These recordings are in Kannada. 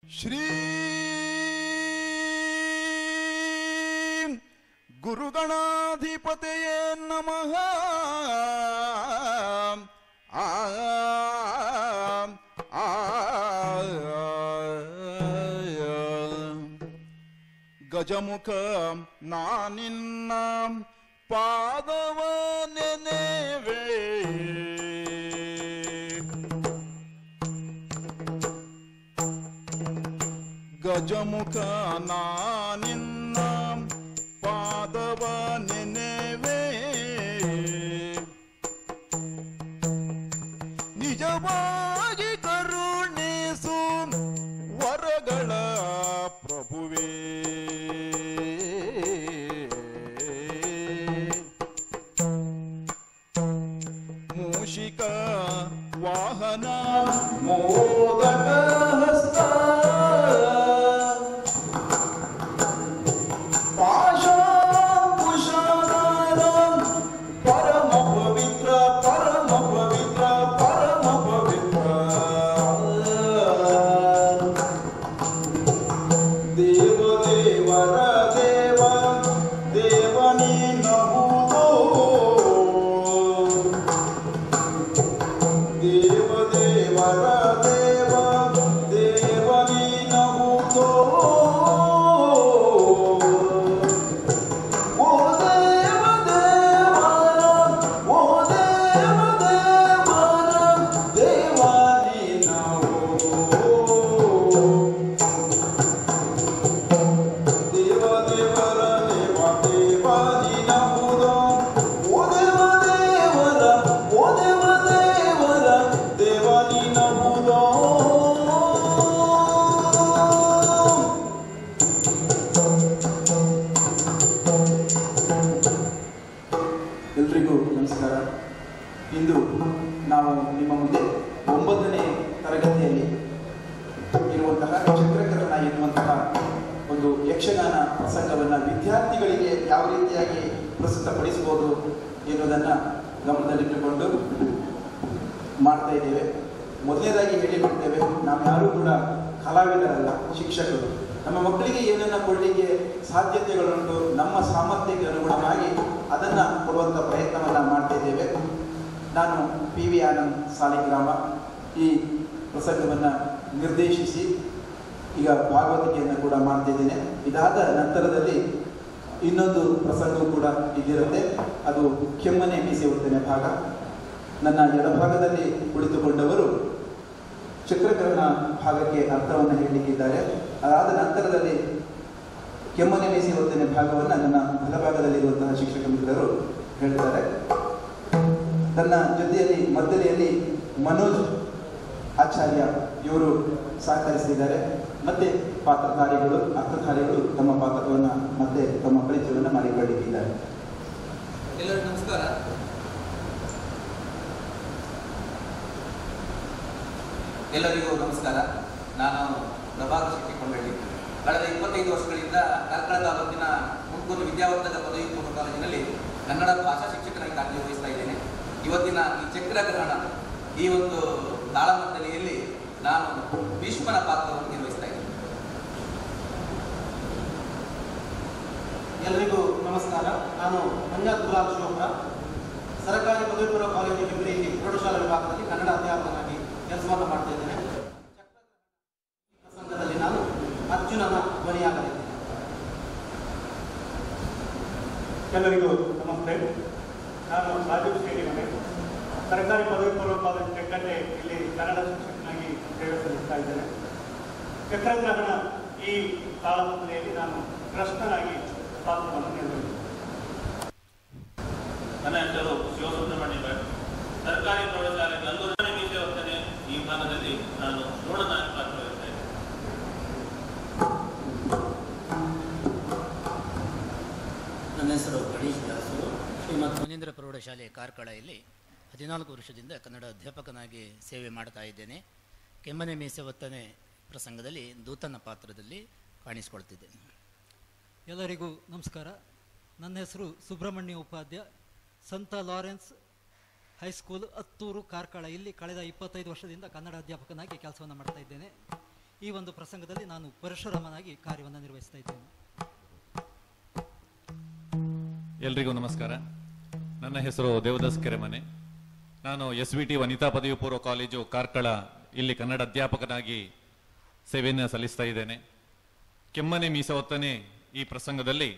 ಶ್ರೀ ಗುರುಗಣಾಧಿಪತೆಯೇ ನಮಃ ಆ ಆ ಗಜಮುಖ ನಾನಿನ್ನ ಪಾದವ ನೆನೆವೆ ಗಜಮುಖ ನಾನಿನ್ನ ಪಾದವ ನೆನೆವೆ ನಿಜವಾಗಿ ಕರುಣಿಸು ವರಗಳ ಪ್ರಭುವೇ ಮೂಷಿಕ ವಾಹನ ಮೋದಕ ಹಸ್ತ ಪಾಶಾಂಕುಶಾಧಾರ ಪರಮ ಪವಿತ್ರ ಪರಮ ಪವಿತ್ರ ಪರಮ ಪವಿತ್ರ ದೇವ ದೇವರ ದೇವ ದೇವನಿ ನಮೋ ದೇವ ದೇವರ ದೇವ ದೇವನಿ ನಮೋ ಓ ದೇವ ದೇವರ ಓ ದೇವ ದೇವರ ದೇವಾನಿ ನಮೋ ದೇವ ದೇವರ ದೇವ ದೇವಾನಿ ನಮೋ ಓ ದೇವ ದೇವರ ಓ ದೇವ ದೇವರ ದೇವಾನಿ ನಮೋ ಎಲ್ರಿಗೂ ನಮಸ್ಕಾರ ಇಂದು ನಾವು ನಿಮ್ಮ ಮುಂದೆ ಒಂಬತ್ತನೇ ತರಗತಿಯಲ್ಲಿ ಇರುವಂತಹ ಚಿತ್ರಕರಣ ಎನ್ನುವಂತಹ ಒಂದು ಯಕ್ಷಗಾನ ಪ್ರಸಂಗವನ್ನು ವಿದ್ಯಾರ್ಥಿಗಳಿಗೆ ಯಾವ ರೀತಿಯಾಗಿ ಪ್ರಸ್ತುತಪಡಿಸಬಹುದು ಎನ್ನುವುದನ್ನು ಗಮನದಲ್ಲಿಟ್ಟುಕೊಂಡು ಮಾಡ್ತಾ ಇದ್ದೇವೆ ಮೊದಲನೇದಾಗಿ ಹೇಳಿಬಿಡ್ತೇವೆ ನಾವು ಯಾರೂ ಕೂಡ ಕಲಾವಿದರಲ್ಲ ಶಿಕ್ಷಕರು ನಮ್ಮ ಮಕ್ಕಳಿಗೆ ಏನನ್ನ ಕೊಡಲಿಕ್ಕೆ ಸಾಧ್ಯತೆಗಳುಂಟು ನಮ್ಮ ಸಾಮರ್ಥ್ಯಕ್ಕೆ ಅನುಗುಣವಾಗಿ ಅದನ್ನು ಕೊಡುವಂಥ ಪ್ರಯತ್ನವನ್ನು ಮಾಡ್ತಾ ಇದ್ದೇವೆ ನಾನು ಪಿ ವಿ ಆನಂದ್ ಸಾಲಿಗ್ರಾಮ ಈ ಪ್ರಸಂಗವನ್ನು ನಿರ್ದೇಶಿಸಿ ಈಗ ಭಾಗವತಿಕೆಯನ್ನು ಕೂಡ ಮಾಡ್ತಾ ಇದ್ದೇನೆ ಇದಾದ ನಂತರದಲ್ಲಿ ಇನ್ನೊಂದು ಪ್ರಸಂಗವೂ ಕೂಡ ಇದಿರುತ್ತೆ ಅದು ಕೆಮ್ಮನೆ ಮೀಸೆ ಉತ್ತನೆ ಭಾಗ ನನ್ನ ಎಡಭಾಗದಲ್ಲಿ ಕುಳಿತುಕೊಂಡವರು ಚಕ್ರಕರ್ಣ ಭಾಗಕ್ಕೆ ಅರ್ಥವನ್ನು ಹೇಳಲಿಕ್ಕಿದ್ದಾರೆ ಅದಾದ ನಂತರದಲ್ಲಿ ಕೆಮ್ಮನೆ ಮೀಸಿ ಹೊತ್ತನೆ ಭಾಗವನ್ನು ನನ್ನ ಬಲಭಾಗದಲ್ಲಿರುವಂತಹ ಶಿಕ್ಷಕ ಮಿತ್ರರು ಹೇಳ್ತಾರೆ ನನ್ನ ಜೊತೆಯಲ್ಲಿ ಮದ್ದಲೆಯಲ್ಲಿ ಮನೋಜ್ ಆಚಾರ್ಯ ಇವರು ಸಹಕರಿಸಿದ್ದಾರೆ ಮತ್ತೆ ಪಾತ್ರಧಾರಿಗಳು ಅರ್ಥಧಾರಿಗಳು ತಮ್ಮ ಪಾತ್ರವನ್ನು ಮತ್ತೆ ತಮ್ಮ ಪರಿಚಯವನ್ನು ಮಾಡಿಕೊಳ್ಳಿಕ್ಕಿದ್ದಾರೆ ಎಲ್ಲರಿಗೂ ನಮಸ್ಕಾರ ಎಲ್ಲರಿಗೂ ನಮಸ್ಕಾರ ನಾನು ಪ್ರಭಾಕರ್ ಶೆಟ್ಟಿ ಕೊಂಡಳ್ಳಿ ಕಳೆದ ಇಪ್ಪತ್ತೈದು ವರ್ಷಗಳಿಂದ ಕಾರ್ಕಳ ತಾಲೂಕಿನ ಮುಂಕೂರು ವಿದ್ಯಾವರ್ಧಕ ಪದವಿ ಪೂರ್ವ ಕಾಲೇಜಿನಲ್ಲಿ ಕನ್ನಡ ಭಾಷಾ ಶಿಕ್ಷಕರಾಗಿ ಕಾರ್ಯನಿರ್ವಹಿಸ್ತಾ ಇದ್ದೇನೆ ಇವತ್ತಿನ ಈ ಚಕ್ರಗ್ರಹಣ ಈ ಒಂದು ತಾಳಮದ್ದಲೆಯಲ್ಲಿ ನಾನು ಭೀಷ್ಮನ ಪಾತ್ರವನ್ನು ನಿರ್ವಹಿಸ್ತಾ ಇದ್ದೇನೆ ಎಲ್ರಿಗೂ ನಮಸ್ಕಾರ ನಾನು ಮಂಜಾತ್ ಗುಲಾಲ್ ಶಿವಪುರ ಸರ್ಕಾರಿ ಪದವಿ ಪೂರ್ವ ಕಾಲೇಜು ಡಿಗ್ರಿಯಲ್ಲಿ ಪ್ರೌಢಶಾಲಾ ವಿಭಾಗದಲ್ಲಿ ಕನ್ನಡ ಅಧ್ಯಾಪಕನಾಗಿ ಕೆಲಸವನ್ನು ಮಾಡ್ತಾ ಇದ್ದೇನೆ ಪ್ರಸಂಗದಲ್ಲಿ ನಾನು ಅರ್ಜುನನ ಧ್ವನಿಯಾಗಲಿದ್ದೇನೆ ಎಲ್ಲರಿಗೂ ನಮಸ್ತೆ ನಾನು ರಾಜೀವ್ ಶ್ರೀನಿಮನೆ ಸರ್ಕಾರಿ ಪದವಿ ಪೂರ್ವ ಕಾಲೇಜು ತೆಕ್ಕಟ್ಟೆ ಇಲ್ಲಿ ಕನ್ನಡ ಶಿಕ್ಷಕನಾಗಿ ಸೇವೆ ಸಲ್ಲಿಸ್ತಾ ಇದ್ದೇನೆ ಚಕ್ರಗ್ರಹಣ ಈ ತಾಳಮದ್ದಲೆಯಲ್ಲಿ ನಾನು ಕೃಷ್ಣನಾಗಿ ಪಾತ್ರವನ್ನು ನಿರ್ವಹಿಸಿದೆ ನನ್ನ ಹೆಸರು ಶಿವಸುಬ್ರಹ್ಮಣ್ಯ ಭಟ್ ಸರ್ಕಾರಿ ಪ್ರೌಢಶಾಲೆ ಗಂಗೂರಿನ ಮೀಸೆ ಹೋಗ್ತೇನೆ ಈ ಭಾಗದಲ್ಲಿ ನಾನು ನೋಡನಾಗಿ ಪಾತ್ರವಹಿಸ್ತಾ ಇದ್ದೇನೆ ನನ್ನ ಹೆಸರು ಗಣೇಶ್ ದಾಸು ಶ್ರೀಮದ್ ಮುನೀಂದ್ರ ಪ್ರೌಢಶಾಲೆ ಕಾರ್ಕಳದಲ್ಲಿ ಹದಿನಾಲ್ಕು ವರ್ಷದಿಂದ ಕನ್ನಡ ಅಧ್ಯಾಪಕನಾಗಿ ಸೇವೆ ಮಾಡ್ತಾ ಇದ್ದೇನೆ ಕೆಮ್ಮನೆ ಮೀಸೆ ಒತ್ತನೆ ಪ್ರಸಂಗದಲ್ಲಿ ದೂತನ ಪಾತ್ರದಲ್ಲಿ ಕಾಣಿಸಿಕೊಳ್ತಿದ್ದೇನೆ ಎಲ್ಲರಿಗೂ ನಮಸ್ಕಾರ ನನ್ನ ಹೆಸರು ಸುಬ್ರಹ್ಮಣ್ಯ ಉಪಾಧ್ಯ ಸಂತ ಲಾರೆನ್ಸ್ ಹೈಸ್ಕೂಲ್ ಹತ್ತೂರು ಕಾರ್ಕಳ ಇಲ್ಲಿ ಕಳೆದ ಇಪ್ಪತ್ತೈದು ವರ್ಷದಿಂದ ಕನ್ನಡ ಅಧ್ಯಾಪಕನಾಗಿ ಕೆಲಸವನ್ನು ಮಾಡ್ತಾ ಇದ್ದೇನೆ ಈ ಒಂದು ಪ್ರಸಂಗದಲ್ಲಿ ನಾನು ಪರಶುರಾಮನಾಗಿ ಕಾರ್ಯವನ್ನು ನಿರ್ವಹಿಸ್ತಾ ಇದ್ದೇನೆ ಎಲ್ರಿಗೂ ನಮಸ್ಕಾರ ನನ್ನ ಹೆಸರು ದೇವದಾಸ್ ಕೆರೆಮನೆ ನಾನು ಎಸ್ ವಿ ಟಿ ವನಿತಾ ಪದವಿ ಪೂರ್ವ ಕಾಲೇಜು ಕಾರ್ಕಳ ಇಲ್ಲಿ ಕನ್ನಡ ಅಧ್ಯಾಪಕನಾಗಿ ಸೇವೆಯನ್ನು ಸಲ್ಲಿಸ್ತಾ ಇದ್ದೇನೆ ಕೆಮ್ಮನೆ ಮೀಸ ಹೊತ್ತನೆ ಈ ಪ್ರಸಂಗದಲ್ಲಿ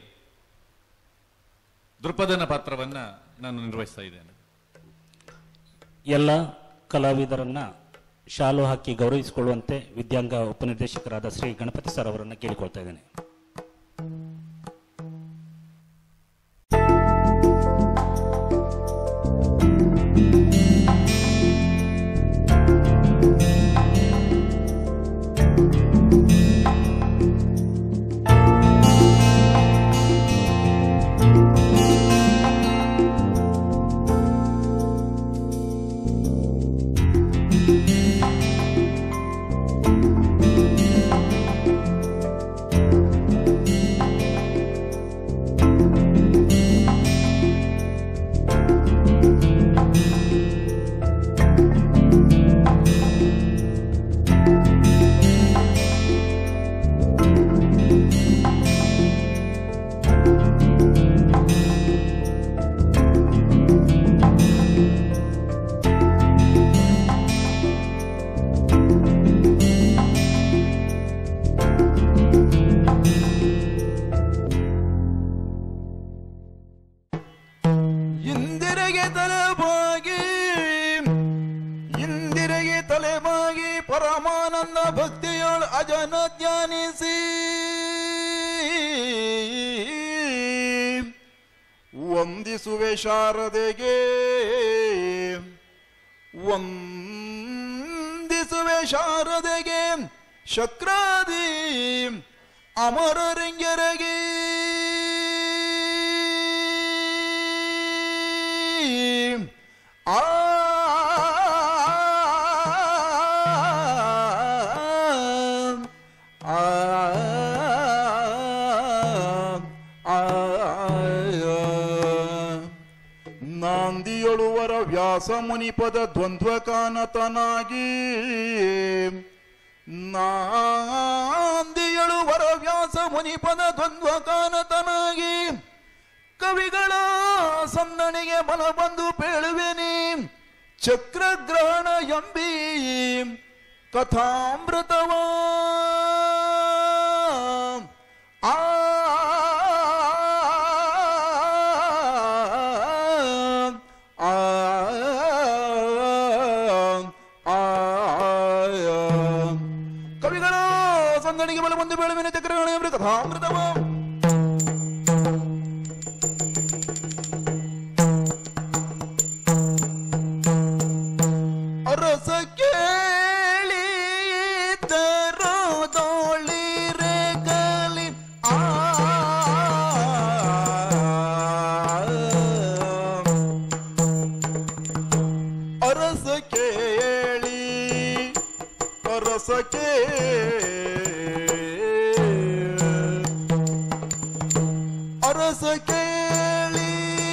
ದೃಪದನ ಪಾತ್ರವನ್ನ ನಾನು ನಿರ್ವಹಿಸ್ತಾ ಇದ್ದೇನೆ ಎಲ್ಲ ಕಲಾವಿದರನ್ನ ಶಾಲು ಹಾಕಿ ಗೌರವಿಸಿಕೊಳ್ಳುವಂತೆ ವಿದ್ಯಾಂಗ ಉಪನಿರ್ದೇಶಕರಾದ ಶ್ರೀ ಗಣಪತಿ ಸರ್ ಅವರನ್ನು ಕೇಳಿಕೊಳ್ತಾ ಇದ್ದೇನೆ ಇಂದಿರೆಗೆ ತಲೆಬಾಗಿ ಇಂದಿರೆಗೆ ತಲೆಬಾಗಿ ಪರಮಾನಂದ ಭಕ್ತಿಯೊಳ ಅಜನ ಧ್ಯಾನಿಸಿ ವಂದಿಸುವೆ ಶಾರದೆಗೆ ವಂದಿಸುವೆ ಶಾರದೆಗೆ ಶಕ್ರಾದಿ ಅಮರರಿಂಗೆರಗಿ ಆ ನಾಂದಿಯೊಳುವರ ವ್ಯಾಸ ಮುನಿಪದ ದ್ವಂದ್ವ ಕಾನತನಾಗಿ ನಾಂದಿಯಳುವರ ವ್ಯಾಸ ಮುನಿಪದ ದ್ವಂದ್ವ ಕಾನತನಾಗಿ ಕವಿಗಳ ಸನ್ನಣಿಗೆ ಬಲ ಬಂದು ಪೇಳುವೆನಿ ಚಕ್ರಗ್ರಹಣ ಎಂಬಿ ಕಥಾಮೃತವ ಆ ಆ ಕವಿಗಳ ಸಂದಣಿಗೆ ಬಲ ಬಂದು ಬೇಳುವಿನ ಚಕ್ರಗ್ರಹಣ ಎಂಬ ಕಥಾಮೃತವ ಅರಸ ಕೇಳಿ ತರೋದೋಳಿರೆ ಕಲಿ ಆ ಅರಸ ಕೇಳಿ ಅರಸ ಅರಸ ಕೇಳಿ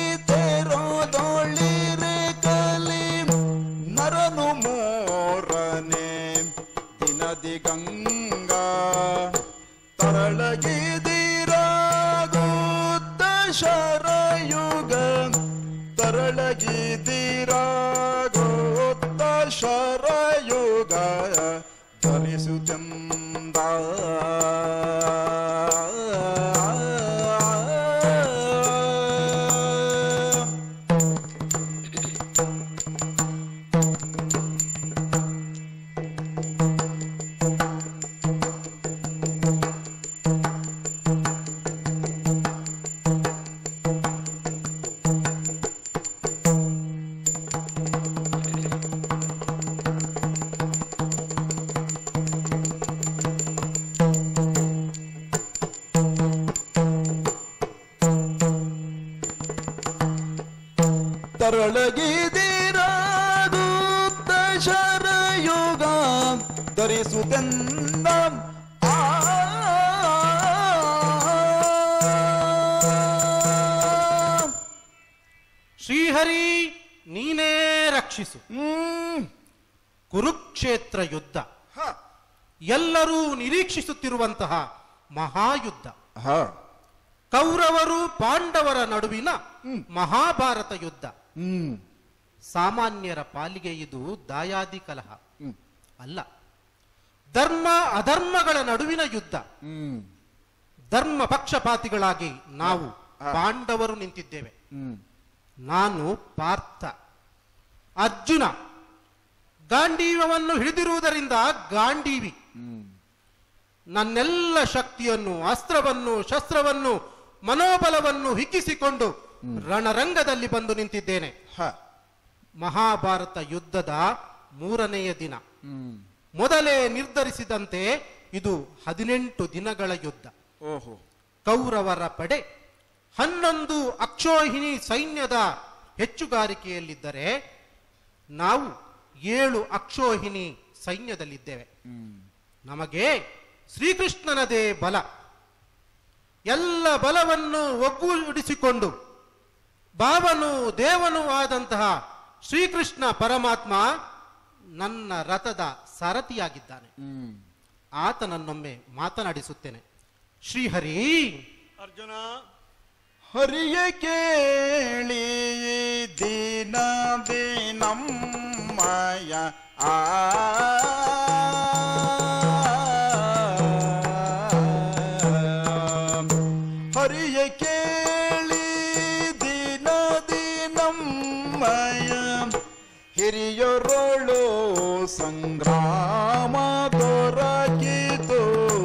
ತೇರೋದೋಳಿರೆ ಕಲಿ ನರನು ಮೋರನೆ ದಿನದಿ ಗಂಗಾ ತರಳಗಿದಿರಾಗುತ್ತ ಶರಯುಗ ತರಳಗಿದಿರಾಗುತ್ತ ಶರಯುಗ ಧರಿಸುತ್ತಂದ ತರಳಗಿದಿರಾಗುತ್ತ ಶರಯುಗ ಧರಿಸುತ್ತೆಂದ ಆ ಶ್ರೀಹರಿ ನೀನೇ ರಕ್ಷಿಸು ಹ್ಮ್ ಕುರುಕ್ಷೇತ್ರ ಯುದ್ಧ ಹ. ಎಲ್ಲರೂ ನಿರೀಕ್ಷಿಸುತ್ತಿರುವಂತಹ ಮಹಾಯುದ್ಧ ಹಾ ಕೌರವರು ಪಾಂಡವರ ನಡುವಿನ ಮಹಾಭಾರತ ಯುದ್ಧ ಹ್ಮ್ ಸಾಮಾನ್ಯರ ಪಾಲಿಗೆ ಇದು ದಾಯಾದಿ ಕಲಹ ಅಲ್ಲ ಧರ್ಮ ಅಧರ್ಮಗಳ ನಡುವಿನ ಯುದ್ಧ ಹ್ಮ್ ಧರ್ಮ ಪಕ್ಷಪಾತಿಗಳಾಗಿ ನಾವು ಪಾಂಡವರು ನಿಂತಿದ್ದೇವೆ ಹ್ಮ್ ನಾನು ಪಾರ್ಥ ಅರ್ಜುನ ಗಾಂಡೀವವನ್ನು ಹಿಡಿದಿರುವುದರಿಂದ ಗಾಂಡೀವಿ ನನ್ನೆಲ್ಲ ಶಕ್ತಿಯನ್ನು ಅಸ್ತ್ರವನ್ನು ಶಸ್ತ್ರವನ್ನು ಮನೋಬಲವನ್ನು ಹಿಗ್ಗಿಸಿಕೊಂಡು ರಣರಂಗದಲ್ಲಿ ಬಂದು ನಿಂತಿದ್ದೇನೆ ಹ ಮಹಾಭಾರತ ಯುದ್ಧದ ಮೂರನೆಯ ದಿನ ಹ್ಮ್ ಮೊದಲೇ ನಿರ್ಧರಿಸಿದಂತೆ ಇದು ಹದಿನೆಂಟು ದಿನಗಳ ಯುದ್ಧ ಓಹೋ ಕೌರವರ ಪಡೆ ಹನ್ನೊಂದು ಅಕ್ಷೋಹಿಣಿ ಸೈನ್ಯದ ಹೆಚ್ಚುಗಾರಿಕೆಯಲ್ಲಿದ್ದರೆ ನಾವು ಏಳು ಅಕ್ಷೋಹಿಣಿ ಸೈನ್ಯದಲ್ಲಿದ್ದೇವೆ ನಮಗೆ ಶ್ರೀಕೃಷ್ಣನದೇ ಬಲ ಎಲ್ಲ ಬಲವನ್ನು ಒಗ್ಗೂಡಿಸಿಕೊಂಡು ಭಾವನು ದೇವನು ಆದಂತಹ ಶ್ರೀಕೃಷ್ಣ ಪರಮಾತ್ಮ ನನ್ನ ರಥದ ಸಾರಥಿಯಾಗಿದ್ದಾನೆ ಹ್ಮ್ ಆತನನ್ನೊಮ್ಮೆ ಮಾತನಾಡಿಸುತ್ತೇನೆ ಶ್ರೀಹರಿ ಅರ್ಜುನ ಹರಿಯ ಕೇಳಿ ದಿನವೇ ನಮ್ಮಯ ಆ ಹರಿಯ ಕೇಳಿ ದಿನ ದಿನಮ್ಮಯ ಹಿರಿಯರೊಳು ಸಂಗ್ರಾಮ ದೊರಕಿತು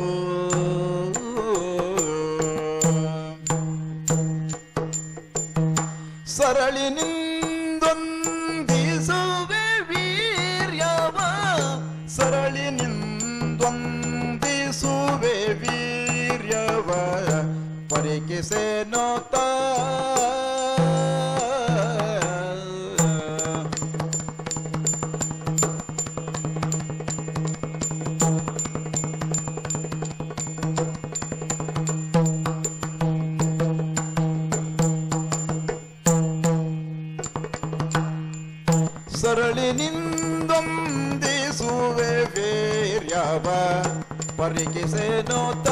ಸರಳಿ ನಿಂದೊಂದಿಸುವೆ ವೀರ್ಯವ ಸರಳಿ ನಿಂದೊಂದಿಸುವೆ ವೀರ್ಯವ ಪರಿಕಿಸೆ ನೋತ ಸರಳಿ ನಿಂದೊಂದಿಸುವೆ ವೀರ್ಯವ ಪರಿಕಿಸೆ ನೋತ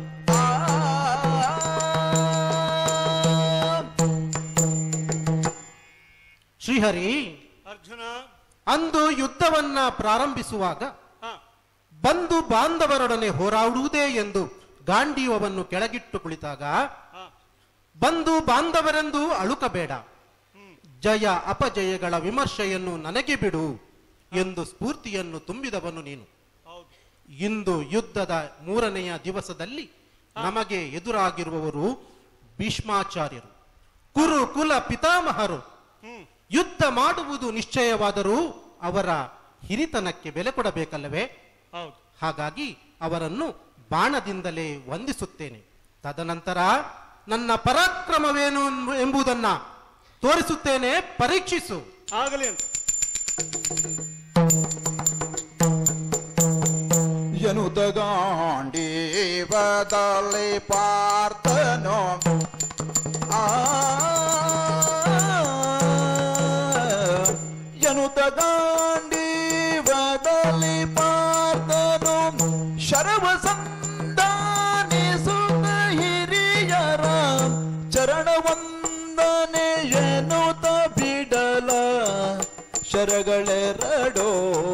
ಶ್ರೀಹರಿ ಅರ್ಜುನ ಅಂದು ಯುದ್ಧವನ್ನ ಪ್ರಾರಂಭಿಸುವಾಗ ಹಾ ಬಂಧು ಬಾಂಧವರೊಡನೆ ಹೋರಾಡುವುದೇ ಎಂದು ಗಾಂಡೀವವನ್ನು ಕೆಳಗಿಟ್ಟು ಕುಳಿತಾಗ ಹಾ ಬಂಧು ಬಾಂಧವರೆಂದು ಅಳುಕಬೇಡ ಜಯ ಅಪಜಯಗಳ ವಿಮರ್ಶೆಯನ್ನು ನನಗೆ ಬಿಡು ಎಂದು ಸ್ಫೂರ್ತಿಯನ್ನು ತುಂಬಿದವನು ನೀನು ಹೌದು ಇಂದು ಯುದ್ಧದ ಮೂರನೆಯ ದಿವಸದಲ್ಲಿ ನಮಗೆ ಎದುರಾಗಿರುವವರು ಭೀಷ್ಮಾಚಾರ್ಯರು ಕುರು ಕುಲ ಪಿತಾಮಹರು ಹ್ಮ್ ಯುದ್ಧ ಮಾಡುವುದು ನಿಶ್ಚಯವಾದರೂ ಅವರ ಹಿರಿತನಕ್ಕೆ ಬೆಲೆ ಕೊಡಬೇಕಲ್ಲವೇ ಹೌದು ಹಾಗಾಗಿ ಅವರನ್ನು ಬಾಣದಿಂದಲೇ ವಂದಿಸುತ್ತೇನೆ ತದನಂತರ ನನ್ನ ಪರಾಕ್ರಮವೇನು ಎಂಬು- ಎಂಬುದನ್ನ ತೋರಿಸುತ್ತೇನೆ ಪರೀಕ್ಷಿಸು ಆಗಲಿ ಅಂತ ಎನುತಗಾಂಡೀವದಲ್ಲಿ ಪಾರ್ಥನೋ ಆ ಎನುತಗಾಂಡೀವದಲ್ಲಿ ಪಾರ್ಥನು ಶರವ ಸಂದಾನಿಸುತ್ತ ಹಿರಿಯರ ಚರಣವಂದನೆ ಎನ್ನುತ್ತ ಬಿಡಲ ಶರಗಳೆರಡೋ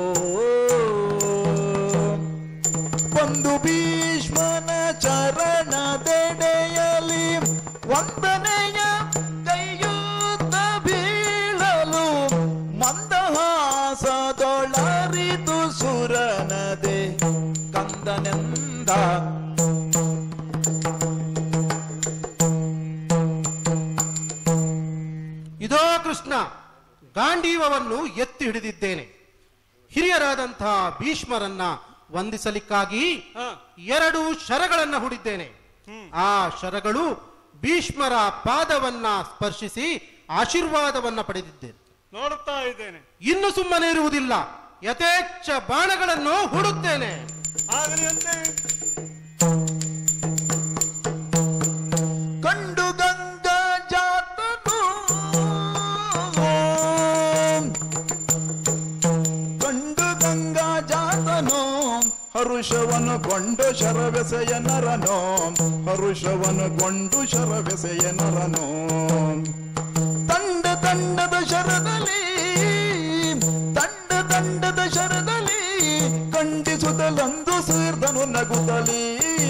ಒಂದು ಭೀಷ್ಮನ ಚರಣದೆಡೆಯಲಿ ವಂದನೆಯ ಕೈಯುತ್ತ ಬೀಳಲು ಮಂದಹಾಸದೊಳರಿದು ಸುರನದೆ ಕಂದನೆಂದ ಇದೋ ಕೃಷ್ಣ ಗಾಂಡೀವವನ್ನು ಎತ್ತಿ ಹಿಡಿದಿದ್ದೇನೆ ಹಿರಿಯರಾದಂತಹ ಭೀಷ್ಮರನ್ನ ವಂದಿಸಲಿಕ್ಕಾಗಿ ಹಾ ಎರಡು ಶರಗಳನ್ನ ಹೂಡಿದ್ದೇನೆ ಆ ಶರಗಳು ಭೀಷ್ಮರ ಪಾದವನ್ನ ಸ್ಪರ್ಶಿಸಿ ಆಶೀರ್ವಾದವನ್ನ ಪಡೆದಿದ್ದೇನೆ ನೋಡುತ್ತಾ ಇದ್ದೇನೆ ಇನ್ನು ಸುಮ್ಮನೆ ಇರುವುದಿಲ್ಲ ಯಥೇಚ್ಛ ಬಾಣಗಳನ್ನು ಹೂಡುತ್ತೇನೆ ಆಗಲಿ ಅಂತೆ ಕಂಡು ಗಂಗಾ ಜಾತನು ಕಂಡು ಗಂಗಾ ಜಾತನು ಹರುಷ ಗೊಂಡು ಶರವೆಸೆಯ ನರನೋ ಹರುಷವನು ಗೊಂಡು ಶರವೆಸೆಯ ನರನೋ ತಂಡ ತಂಡದ ಶರದಲ್ಲಿ ತಂಡ ತಂಡದ ಶರದಲ್ಲಿ ಖಂಡಿಸುತ್ತಲಂದು ಸೇರ್ದನು ನಗುತ್ತಲೀ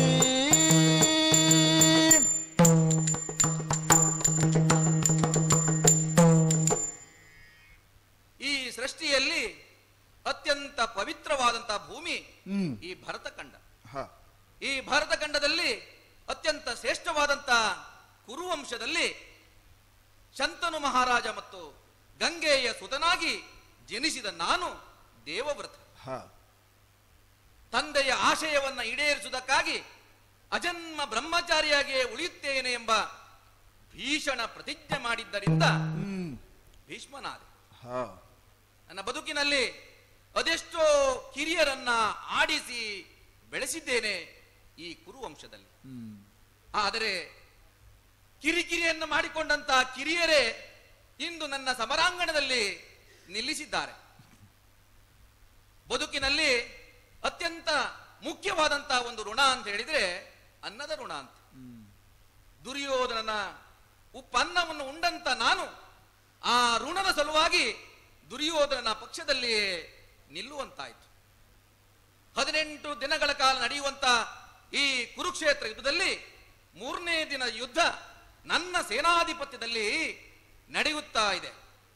ಈ ಸೃಷ್ಟಿಯಲ್ಲಿ ಅತ್ಯಂತ ಪವಿತ್ರವಾದಂತಹ ಭೂಮಿ ಹ್ಮ್ ಈ ಭರತಖಂಡ ಹ ಈ ಭರತಖಂಡದಲ್ಲಿ ಅತ್ಯಂತ ಶ್ರೇಷ್ಠವಾದಂತಹ ಕುರುವಂಶದಲ್ಲಿ ಶಂತನು ಮಹಾರಾಜ ಮತ್ತು ಗಂಗೆಯ ಸುತನಾಗಿ ಜನಿಸಿದ ನಾನು ದೇವವ್ರತ ಹ ತಂದೆಯ ಆಶಯವನ್ನ ಈಡೇರಿಸುವುದಕ್ಕಾಗಿ ಅಜನ್ಮ ಬ್ರಹ್ಮಚಾರಿಯಾಗಿಯೇ ಉಳಿಯುತ್ತೇನೆ ಎಂಬ ಭೀಷಣ ಪ್ರತಿಜ್ಞೆ ಮಾಡಿದ್ದರಿಂದ ಹ್ಮ್ ಭೀಷ್ಮನಾದೆ ಹ ನನ್ನ ಬದುಕಿನಲ್ಲಿ ಅದೆಷ್ಟೋ ಕಿರಿಯರನ್ನ ಆಡಿಸಿ ಬೆಳೆಸಿದ್ದೇನೆ ಈ ಕುರುವಂಶದಲ್ಲಿ ಹ್ಮ್ ಆದರೆ ಕಿರಿಕಿರಿಯನ್ನು ಮಾಡಿಕೊಂಡಂತಹ ಕಿರಿಯರೇ ಇಂದು ನನ್ನ ಸಮರಾಂಗಣದಲ್ಲಿ ನಿಲ್ಲಿಸಿದ್ದಾರೆ ಬದುಕಿನಲ್ಲಿ ಅತ್ಯಂತ ಮುಖ್ಯವಾದಂತಹ ಒಂದು ಋಣ ಅಂತ ಹೇಳಿದ್ರೆ ಅನ್ನದ ಋಣ ಅಂತ ದುರ್ಯೋಧನನ ಉಪ್ಪನ್ನವನ್ನು ಉಂಡಂತ ನಾನು ಆ ಋಣದ ಸಲುವಾಗಿ ದುರ್ಯೋಧನನ ಪಕ್ಷದಲ್ಲಿ ನಿಲ್ಲುವಂತಾಯಿತು ಹದಿನೆಂಟು ದಿನಗಳ ಕಾಲ ನಡೆಯುವಂತ ಈ ಕುರುಕ್ಷೇತ್ರ ಯುದ್ಧದಲ್ಲಿ ಮೂರನೇ ದಿನ ಯುದ್ಧ ನನ್ನ ಸೇನಾಧಿಪತ್ಯದಲ್ಲಿ ನಡೆಯುತ್ತಾ ಇದೆ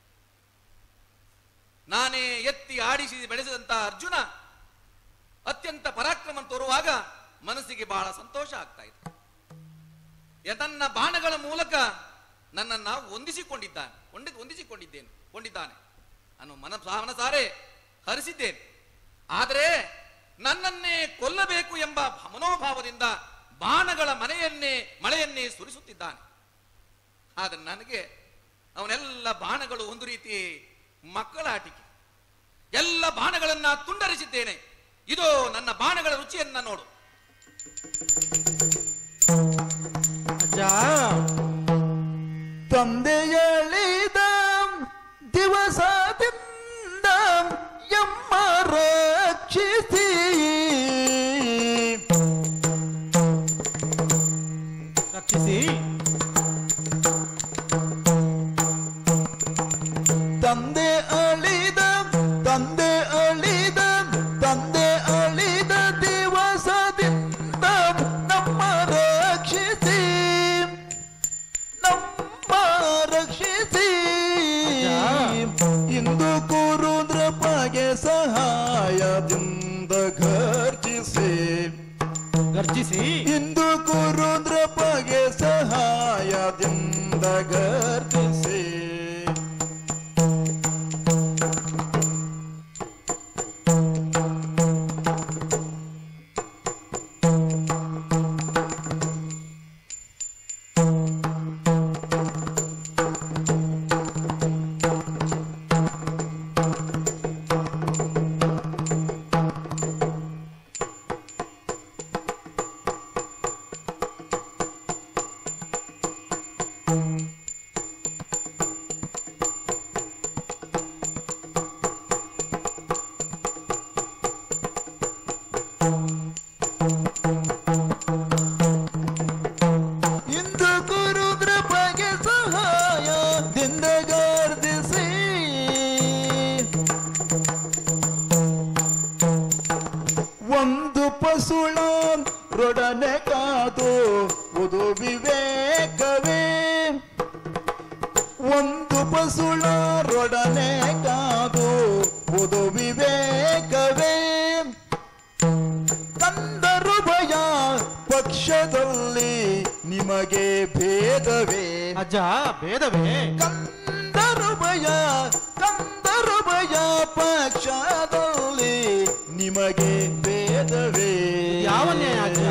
ನಾನೇ ಎತ್ತಿ ಆಡಿಸಿ ಬೆಳೆಸಿದಂತ ಅರ್ಜುನ ಅತ್ಯಂತ ಪರಾಕ್ರಮ ತೋರುವಾಗ ಮನಸ್ಸಿಗೆ ಬಹಳ ಸಂತೋಷ ಆಗ್ತಾ ಇದೆ ಯ- ತನ್ನ ಬಾಣಗಳ ಮೂಲಕ ನನ್ನನ್ನ ಹೊಂದಿಸಿಕೊಂಡಿದ್ದಾನೆ ಹೊಂದಿ ಹೊಂದಿಸಿಕೊಂಡಿದ್ದೇನೆ ಕೊಂಡಿದ್ದಾನೆ ನಾನು ಮನ ಮನಸಾರೆ ಹರಿಸಿದ್ದೇನೆ ಆದರೆ ನನ್ನನ್ನೇ ಕೊಲ್ಲಬೇಕು ಎಂಬ ಮನೋಭಾವದಿಂದ ಬಾಣಗಳ ಮನೆಯನ್ನೇ ಮಳೆಯನ್ನೇ ಸುರಿಸುತ್ತಿದ್ದಾನೆ ಆದರೆ ನನಗೆ ಅವನೆಲ್ಲ ಬಾಣಗಳು ಒಂದು ರೀತಿ ಮಕ್ಕಳ ಆಟಿಕೆ ಎಲ್ಲ ಬಾಣಗಳನ್ನ ತುಂಡರಿಸಿದ್ದೇನೆ ಇದು ನನ್ನ ಬಾಣಗಳ ರುಚಿಯನ್ನ ನೋಡು ಅಜ್ಜ ತಂದೆಯಳಿದ ದಿವಸದಿಂದ ಎಮ್ಮ ರಕ್ಷಿಸಿ ರಕ್ಷಿಸಿ ತಂದೆ ಅಳಿದ ತಂದೆ ಅಳಿದ ತಂದೆ ಅಳಿದ ದಿವಸದಿಂದ ನಮ್ಮ ರಕ್ಷಿಸಿ ನಮ್ಮ ರಕ್ಷಿಸಿ ಇಂದು ಕುರುದ್ರಪಗೆ ಸಹಾಯದಿಂದ ಘರ್ಜಿಸಿ ಗರ್ಜಿಸಿ ಇಂದು ಕುರುದ್ರಪಗೆ ಸಹಾಯದಿಂದ ಗರ್ಜಿಸಿ ಇಂದು ಕುರುದ್ರಪಗೆ ಸಹಾಯದಿಂದ ಗರ್ಜಿಸಿ ಒಂದು ಪಸುಳ ರೊಡನೆ ಕಾದು ಉದು ವಿವೇಕವೇ ಒಂದು ಪಸುಳ ರೊಡನೆ ಕಾದು ಉದು ವಿವೇಕವೇ ಕಂದರು ಭಯ ಪಕ್ಷದಲ್ಲಿ ನಿಮಗೆ ಭೇದವೇ ಅಜ್ಜ ಭೇದವೇ ಕಂದರು ಭಯ ಕಂದರು ಭಯ ಪಕ್ಷದಲ್ಲಿ ನಿಮಗೆ ಭೇದವೇ ಯಾವ ನ್ಯಾಯ ಅಜ್ಜ?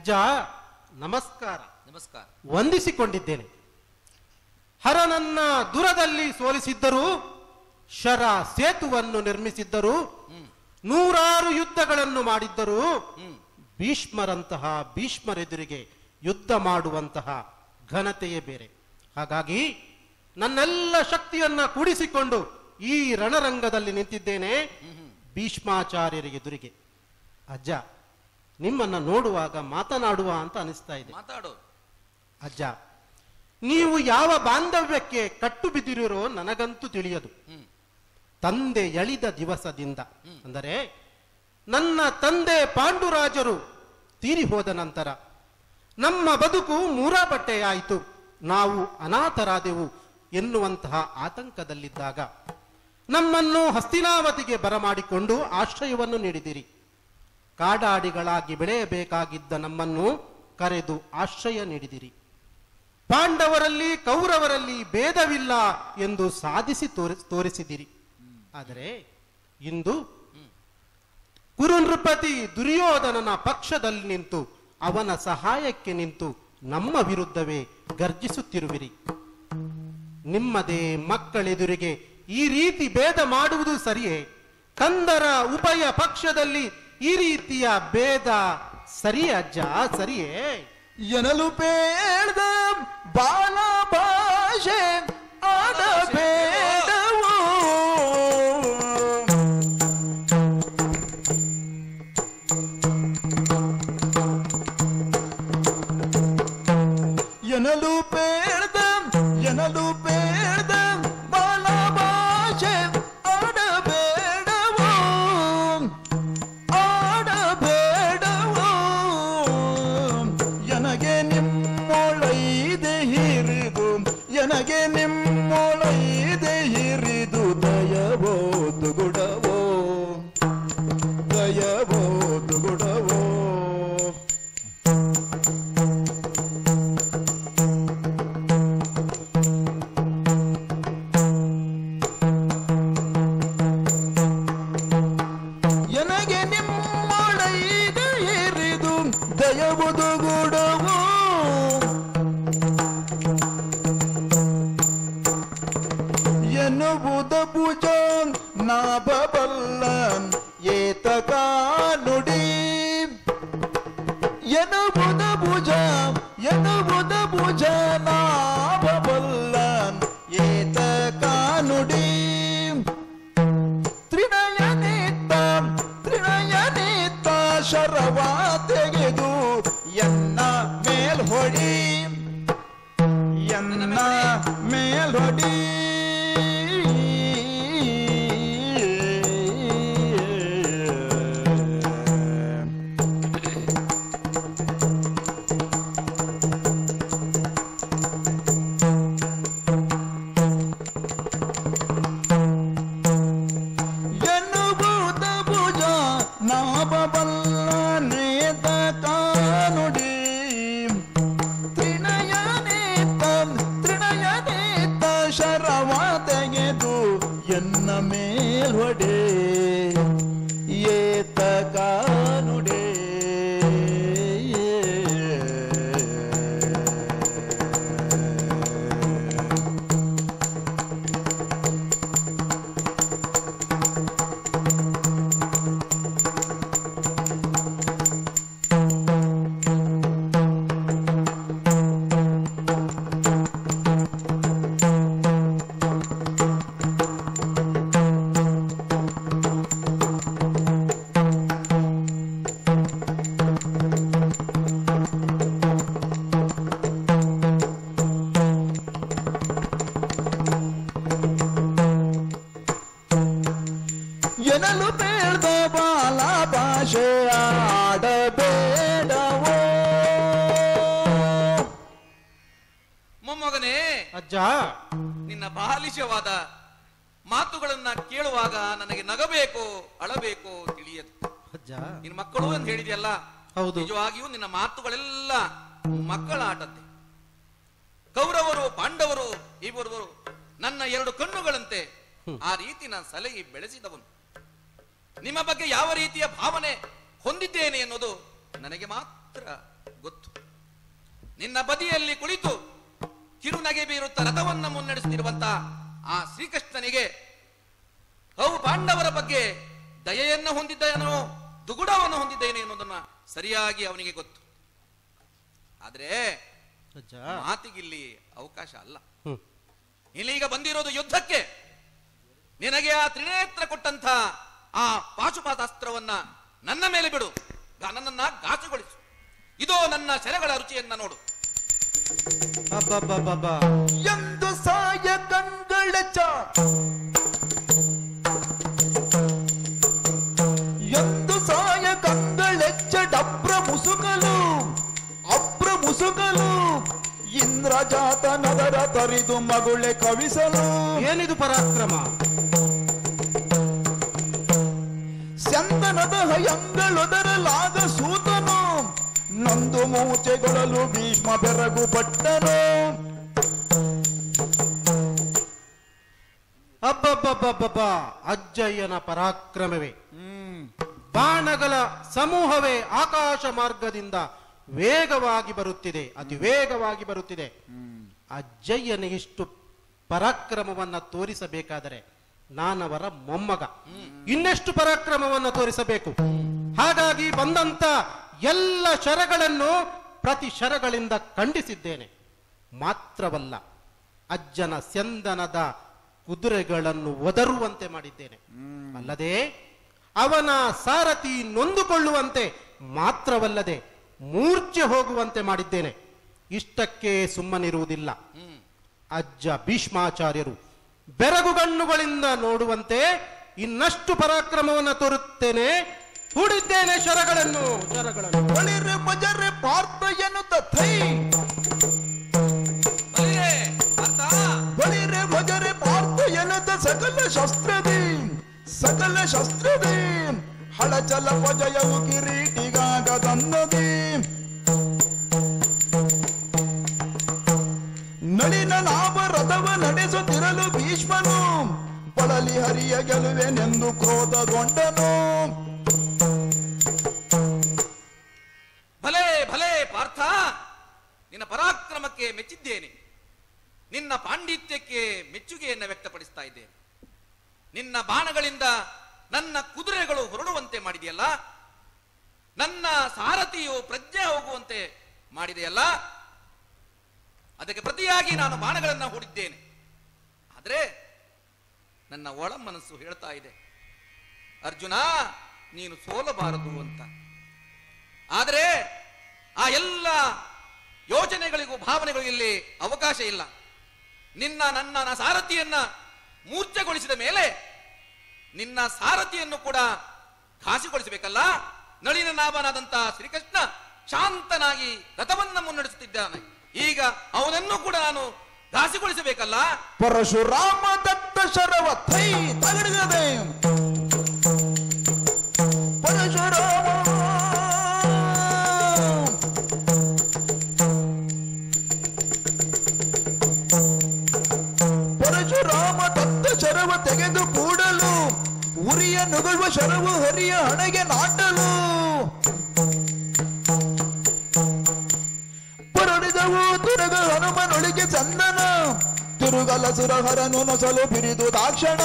ಅಜ್ಜ ನಮಸ್ಕಾರ ನಮಸ್ಕಾರ ವಂದಿಸಿಕೊಂಡಿದ್ದೇನೆ ಹರನನ್ನ ದುರದಲ್ಲಿ ಸೋಲಿಸಿದ್ದರು ಶರ ಸೇತುವನ್ನು ನಿರ್ಮಿಸಿದ್ದರು ನೂರಾರು ಯುದ್ಧಗಳನ್ನು ಮಾಡಿದ್ದರು ಭೀಷ್ಮರಂತಹ ಭೀಷ್ಮರೆದುರಿಗೆ ಯುದ್ಧ ಮಾಡುವಂತಹ ಘನತೆಯೇ ಬೇರೆ ಹಾಗಾಗಿ ನನ್ನೆಲ್ಲ ಶಕ್ತಿಯನ್ನ ಕೂಡಿಸಿಕೊಂಡು ಈ ರಣರಂಗದಲ್ಲಿ ನಿಂತಿದ್ದೇನೆ ಭೀಷ್ಮಾಚಾರ್ಯರಿಗೆ ಎದುರಿಗೆ ಅಜ್ಜ ನಿಮ್ಮನ್ನ ನೋಡುವಾಗ ಮಾತನಾಡುವ ಅಂತ ಅನಿಸ್ತಾ ಇದೆ ಮಾತಾಡು ಅಜ್ಜ ನೀವು ಯಾವ ಬಾಂಧವ್ಯಕ್ಕೆ ಕಟ್ಟು ಬಿದ್ದಿರೋ ನನಗಂತೂ ತಿಳಿಯದು ತಂದೆ ಎಳಿದ ದಿವಸದಿಂದ ಅಂದರೆ ನನ್ನ ತಂದೆ ಪಾಂಡುರಾಜರು ತೀರಿ ಹೋದ ನಂತರ ನಮ್ಮ ಬದುಕು ಮೂರಾ ಬಟ್ಟೆಯಾಯಿತು ನಾವು ಅನಾಥರಾದೆವು ಎನ್ನುವಂತಹ ಆತಂಕದಲ್ಲಿದ್ದಾಗ ನಮ್ಮನ್ನು ಹಸ್ತಿನಾವತಿಗೆ ಬರಮಾಡಿಕೊಂಡು ಆಶ್ರಯವನ್ನು ನೀಡಿದಿರಿ ಕಾಡಾಡಿಗಳಾಗಿ ಬೆಳೆಯಬೇಕಾಗಿದ್ದ ನಮ್ಮನ್ನು ಕರೆದು ಆಶ್ರಯ ನೀಡಿದಿರಿ ಪಾಂಡವರಲ್ಲಿ ಕೌರವರಲ್ಲಿ ಭೇದವಿಲ್ಲ ಎಂದು ಸಾಧಿಸಿ ತೋರಿ ತೋರಿಸಿದಿರಿ ಆದರೆ ಇಂದು ಕುರುನೃಪತಿ ದುರ್ಯೋಧನನ ಪಕ್ಷದಲ್ಲಿ ನಿಂತು ಅವನ ಸಹಾಯಕ್ಕೆ ನಿಂತು ನಮ್ಮ ವಿರುದ್ಧವೇ ಗರ್ಜಿಸುತ್ತಿರುವಿರಿ ನಿಮ್ಮದೇ ಮಕ್ಕಳೆದುರಿಗೆ ಈ ರೀತಿ ಭೇದ ಮಾಡುವುದು ಸರಿಯೇ ಕಂದರ ಉಭಯ ಪಕ್ಷದಲ್ಲಿ ಈ ರೀತಿಯ ಭೇದ ಸರಿಯೇ ಅಜ್ಜ ಸರಿಯೇ ಎನಲು ಬೇಡ್ದ ಬಾಲ ಭಾಷೆ ಆಡಬೇಡವು ಎನಲು ಬೇಡ್ದ ಎನಲು ಬೇಡ್ದ ಬಾಲ ಭಾಷೆ ಆಡಬೇಡವು ಆಡಬೇಡವು ಎನಗೆ ನಿಮ್ಮೊಳೈದೆ ಹಿರಿದು ಎನಗೆ ನಿಮ್ಮೊಳೈದೆ ಹಿರಿದು ದಯವೋ ದುಗುಡವೋ ದಯವೋ ದುಗುಡವೋ ಎನಗೆ ನಿಮ್ಮೊಳೈದೆ ಹಿರಿದು ದಯವು ದುಗುಡವೋ ಎನ್ನುವುದ ಭುಜ ನಾಭಬಲ್ಲ ಏತಕ ನುಡಿ ಎನ್ನುವುದ ಭುಜ ಎನ್ನುವುದ ಭುಜ ನಾಭಬಲ್ಲ ಏತಕ ನುಡಿ ತ್ರಿನಯನೇತ ತ್ರಿನಯನೇತ ಶರವ ತೆಗೆದು ಎನ್ನ ಮೇಲ್ ಹೊಡಿ ಎನ್ನ ಮೇಲ್ ಹೊಡಿ ಎನ್ನುವುದ ಭುಜ ನಾಬಬಲ್ಲ ನೇತ ಕಾನುಡಿ ತ್ರಿನಯನೇತ ತ್ರಿನಯನೇತ ಶರವ ತೆಗೆದು ಎನ್ನ ಮೇಲ್ಹೊಡೆ ಏತ ಕಾನುಡೆ ಎನಲು ಬೇಡ್ದ ಬಾಲ ಭಾಷೆ ಆಡಬೇಡವೋ ಮೊಮ್ಮಗನೇ ಅಜ್ಜ ನಿನ್ನ ಬಾಲಿಶವಾದ ಮಾತುಗಳನ್ನ ಕೇಳುವಾಗ ನನಗೆ ನಗಬೇಕು ಅಳಬೇಕು ತಿಳಿಯದು ಅಜ್ಜ ನಿನ್ನ ಮಕ್ಕಳು ಅಂತ ಹೇಳಿದೆಯಲ್ಲ ಹೌದು ನಿಜವಾಗಿಯೂ ನಿನ್ನ ಮಾತುಗಳೆಲ್ಲ ಮಕ್ಕಳ ಆಟದ್ದೆ ಕೌರವರು ಪಾಂಡವರು ಇವರು ನನ್ನ ಎರಡು ಕಣ್ಣುಗಳಂತೆ ಆ ರೀತಿ ನಾನು ಸಲಹೆ ಬೆಳೆಸಿದವನು ನಿಮ್ಮ ಬಗ್ಗೆ ಯಾವ ರೀತಿಯ ಭಾವನೆ ಹೊಂದಿದ್ದೇನೆ ಎನ್ನುವುದು ನನಗೆ ಮಾತ್ರ ಗೊತ್ತು ನಿನ್ನ ಬದಿಯಲ್ಲಿ ಕುಳಿತು ಕಿರುನಗೆ ಬೀರುತ್ತ ರಥವನ್ನ ಮುನ್ನಡೆಸುತ್ತಿರುವಂತ ಆ ಶ್ರೀಕೃಷ್ಣನಿಗೆ ಅವು ಪಾಂಡವರ ಬಗ್ಗೆ ದಯೆಯನ್ನು ಹೊಂದಿದ್ದೇನೋ ದುಗುಡವನ್ನು ಹೊಂದಿದ್ದೇನೆ ಎನ್ನುವುದನ್ನ ಸರಿಯಾಗಿ ಅವನಿಗೆ ಗೊತ್ತು ಆದ್ರೆ ಅಜ್ಜ ಮಾತಿಗಿಲ್ಲಿ ಅವಕಾಶ ಅಲ್ಲ ಹ್ಮ್. ಇಲ್ಲೀಗ ಬಂದಿರೋದು ಯುದ್ಧಕ್ಕೆ ನಿನಗೆ ಆ ತ್ರಿನೇತ್ರ ಕೊಟ್ಟಂತ ಆ ಪಾಶುಪಾತಾಸ್ತ್ರವನ್ನ ನನ್ನ ಮೇಲೆ ಬಿಡು ಗ- ನನ್ನನ್ನ ಘಾಸಿಗೊಳಿಸು ಇದೋ ನನ್ನ ಶರಗಳ ರುಚಿಯನ್ನ ನೋಡು ಅಬ್ಬಬ್ಬಬ್ಬಬ್ಬ. ಎಂದು ಸಾಯ ಕಂಗಳೆಚ್ಚ ಎಂದು ಸಾಯ ಕಂಗಳೆಚ್ಚ ಡಬ್ರ ಮುಸುಕಲು ಅಬ್ರ ಮುಸುಕಲು ಇಂದ್ರಜಾತ ನಗರ ತರಿದು ಮಗುಳೆ ಕವಿಸಲು ಏನಿದು ಪರಾಕ್ರಮ ಚಂದನದ ಹಯಂಗಳೊದರಲಾದ ಸೂತನು ನೊಂದು ಮೂಚೆಗೊಳಲು ಭೀಷ್ಮ ಬೆರಗು ಪಟ್ಟನು ಅಬ್ಬಬ್ಬಬ್ಬಬ್ಬ ಅಜ್ಜಯ್ಯನ ಪರಾಕ್ರಮವೇ ಬಾಣಗಳ ಸಮೂಹವೇ ಆಕಾಶ ಮಾರ್ಗದಿಂದ ವೇಗವಾಗಿ ಬರುತ್ತಿದೆ ಅತಿ ವೇಗವಾಗಿ ಬರುತ್ತಿದೆ ಅಜ್ಜಯ್ಯನಿಗೆ ಇಷ್ಟು ಪರಾಕ್ರಮವನ್ನ ತೋರಿಸಬೇಕಾದರೆ ನಾನವರ ಮೊಮ್ಮಗ ಇನ್ನೆಷ್ಟು ಪರಾಕ್ರಮವನ್ನ ತೋರಿಸಬೇಕು ಹಾಗಾಗಿ ಬಂದಂತ ಎಲ್ಲ ಶರಗಳನ್ನು ಪ್ರತಿ ಶರಗಳಿಂದ ಖಂಡಿಸಿದ್ದೇನೆ ಮಾತ್ರವಲ್ಲ ಅಜ್ಜನ ಸ್ಯಂದನದ ಕುದುರೆಗಳನ್ನು ಒದರುವಂತೆ ಮಾಡಿದ್ದೇನೆ ಅಲ್ಲದೆ ಅವನ ಸಾರಥಿ ನೊಂದುಕೊಳ್ಳುವಂತೆ ಮಾತ್ರವಲ್ಲದೆ ಮೂರ್ಛೆ ಹೋಗುವಂತೆ ಮಾಡಿದ್ದೇನೆ ಇಷ್ಟಕ್ಕೆ ಸುಮ್ಮನಿರುವುದಿಲ್ಲ ಅಜ್ಜ ಭೀಷ್ಮಾಚಾರ್ಯರು ಬೆರಗುಗಣ್ಣುಗಳಿಂದ ನೋಡುವಂತೆ ಇನ್ನಷ್ಟು ಪರಾಕ್ರಮವನ್ನು ತೋರುತ್ತೇನೆ ಹೂಡಿದ್ದೇನೆ ಶರಗಳನ್ನು ಶರಗಳನ್ನು ಬಳಿರೆ ಬಜರೆ ಪಾರ್ಥ ಎನ್ನುತ್ತ ಥೈ ಬಲಿರೆ, ಅರ್ಥ? ಬಳಿರೆ ಬಜರೆ ಪಾರ್ಥ ಎನ್ನುತ್ತ ಸಕಲ ಶಸ್ತ್ರದಿ ಸಕಲ ಶಸ್ತ್ರದಿ ಹಳಚಲ ಪಜಯವು ಕಿರೀಟಿಗಾಗದನ್ನದಿ ನಳಿನ ನಾಮ ರಥವ ನಡೆಸುತ್ತಿರಲು ಭೀಷ್ಮನು ಬಳಲಿ ಹರಿಯ ಗೆಲುವೆನೆಂದು ಕ್ರೋಧಗೊಂಡನು ಭಲೇ ಭಲೇ ಪಾರ್ಥ ನಿನ್ನ ಪರಾಕ್ರಮಕ್ಕೆ ಮೆಚ್ಚಿದ್ದೇನೆ ನಿನ್ನ ಪಾಂಡಿತ್ಯಕ್ಕೆ ಮೆಚ್ಚುಗೆಯನ್ನು ವ್ಯಕ್ತಪಡಿಸ್ತಾ ಇದ್ದೇನೆ ನಿನ್ನ ಬಾಣಗಳಿಂದ ನನ್ನ ಕುದುರೆಗಳು ಹೊರಡುವಂತೆ ಮಾಡಿದೆಯಲ್ಲ ನನ್ನ ಸಾರಥಿಯು ಪ್ರಜ್ಞೆ ಹೋಗುವಂತೆ ಮಾಡಿದೆಯಲ್ಲ ಅದಕ್ಕೆ ಪ್ರತಿಯಾಗಿ ನಾನು ಬಾಣಗಳನ್ನು ಹೂಡಿದ್ದೇನೆ ಆದರೆ ನನ್ನ ಒಳ ಮನಸ್ಸು ಹೇಳ್ತಾ ಇದೆ ಅರ್ಜುನ ನೀನು ಸೋಲಬಾರದು ಅಂತ ಆದರೆ ಆ ಎಲ್ಲ ಯೋಚನೆಗಳಿಗೂ ಭಾವನೆಗಳಿಗೂ ಇಲ್ಲಿ ಅವಕಾಶ ಇಲ್ಲ ನಿನ್ನ ನನ್ನ ನ- ಸಾರಥಿಯನ್ನ ಮೂರ್ಛೆಗೊಳಿಸಿದ ಮೇಲೆ ನಿನ್ನ ಸಾರಥಿಯನ್ನು ಕೂಡ ಘಾಸಿಗೊಳಿಸಬೇಕಲ್ಲ ನಳಿನ ನಾಭನಾದಂತ ಶ್ರೀಕೃಷ್ಣ ಶಾಂತನಾಗಿ ರಥವನ್ನ ಮುನ್ನಡೆಸುತ್ತಿದ್ದಾನೆ ಈಗ ಅವನನ್ನು ಕೂಡ ನಾನು ಘಾಸಿಗೊಳಿಸಬೇಕಲ್ಲ ಪರಶುರಾಮ ದತ್ತ ಶರವ ಥೈ ತಗಡಿಗದೆ ಪರಶುರಾಮ ಪರಶುರಾಮ ದತ್ತ ಶರವ ತೆಗೆದು ಕೂಡಲು ಉರಿಯ ನುಗುಳುವ ಶರವು ಹರಿಯ ಹಣೆಗೆ ನಾಟಲು ಪರಡಿದವು ತುರಗ ಹನುಮನೊಳಿಗೆ ಚಂದನ ತಿರುಗಲ ಸುರಹರನು ನೊಸಲು ಬಿರಿದು ದಾಕ್ಷಣ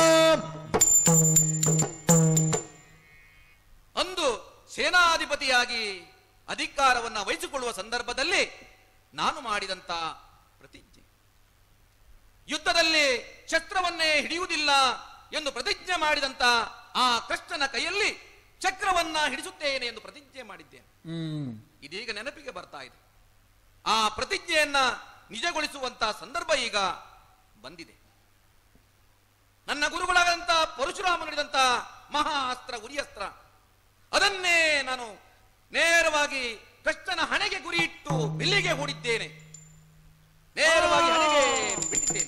ಅಂದು ಸೇನಾಧಿಪತಿಯಾಗಿ ಅಧಿಕಾರವನ್ನ ವಹಿಸಿಕೊಳ್ಳುವ ಸಂದರ್ಭದಲ್ಲಿ ನಾನು ಮಾಡಿದಂತ ಪ್ರತಿಜ್ಞೆ ಯುದ್ಧದಲ್ಲಿ ಶಸ್ತ್ರವನ್ನೇ ಹಿಡಿಯುವುದಿಲ್ಲ ಎಂದು ಪ್ರತಿಜ್ಞೆ ಮಾಡಿದಂತ ಆ ಕೃಷ್ಣನ ಕೈಯಲ್ಲಿ ಚಕ್ರವನ್ನ ಹಿಡಿಸುತ್ತೇನೆ ಎಂದು ಪ್ರತಿಜ್ಞೆ ಮಾಡಿದ್ದೇನೆ ಇದೀಗ ನೆನಪಿಗೆ ಬರ್ತಾ ಇದೆ ಆ ಪ್ರತಿಜ್ಞೆಯನ್ನ ನಿಜಗೊಳಿಸುವಂತ ಸಂದರ್ಭ ಈಗ ಬಂದಿದೆ ನನ್ನ ಗುರುಗಳಾದಂತ ಪರಶುರಾಮ ನೀಡಿದಂತ ಮಹಾ ಅಸ್ತ್ರ ಉರಿಯಸ್ತ್ರ ಅದನ್ನೇ ನಾನು ನೇರವಾಗಿ ಕೃಷ್ಣನ ಹಣೆಗೆ ಗುರಿ ಇಟ್ಟು ಬಿಲ್ಲಿಗೆ ಹೂಡಿದ್ದೇನೆ ನೇರವಾಗಿ ಹಣೆಗೆ ಬಿಟ್ಟಿದ್ದೇನೆ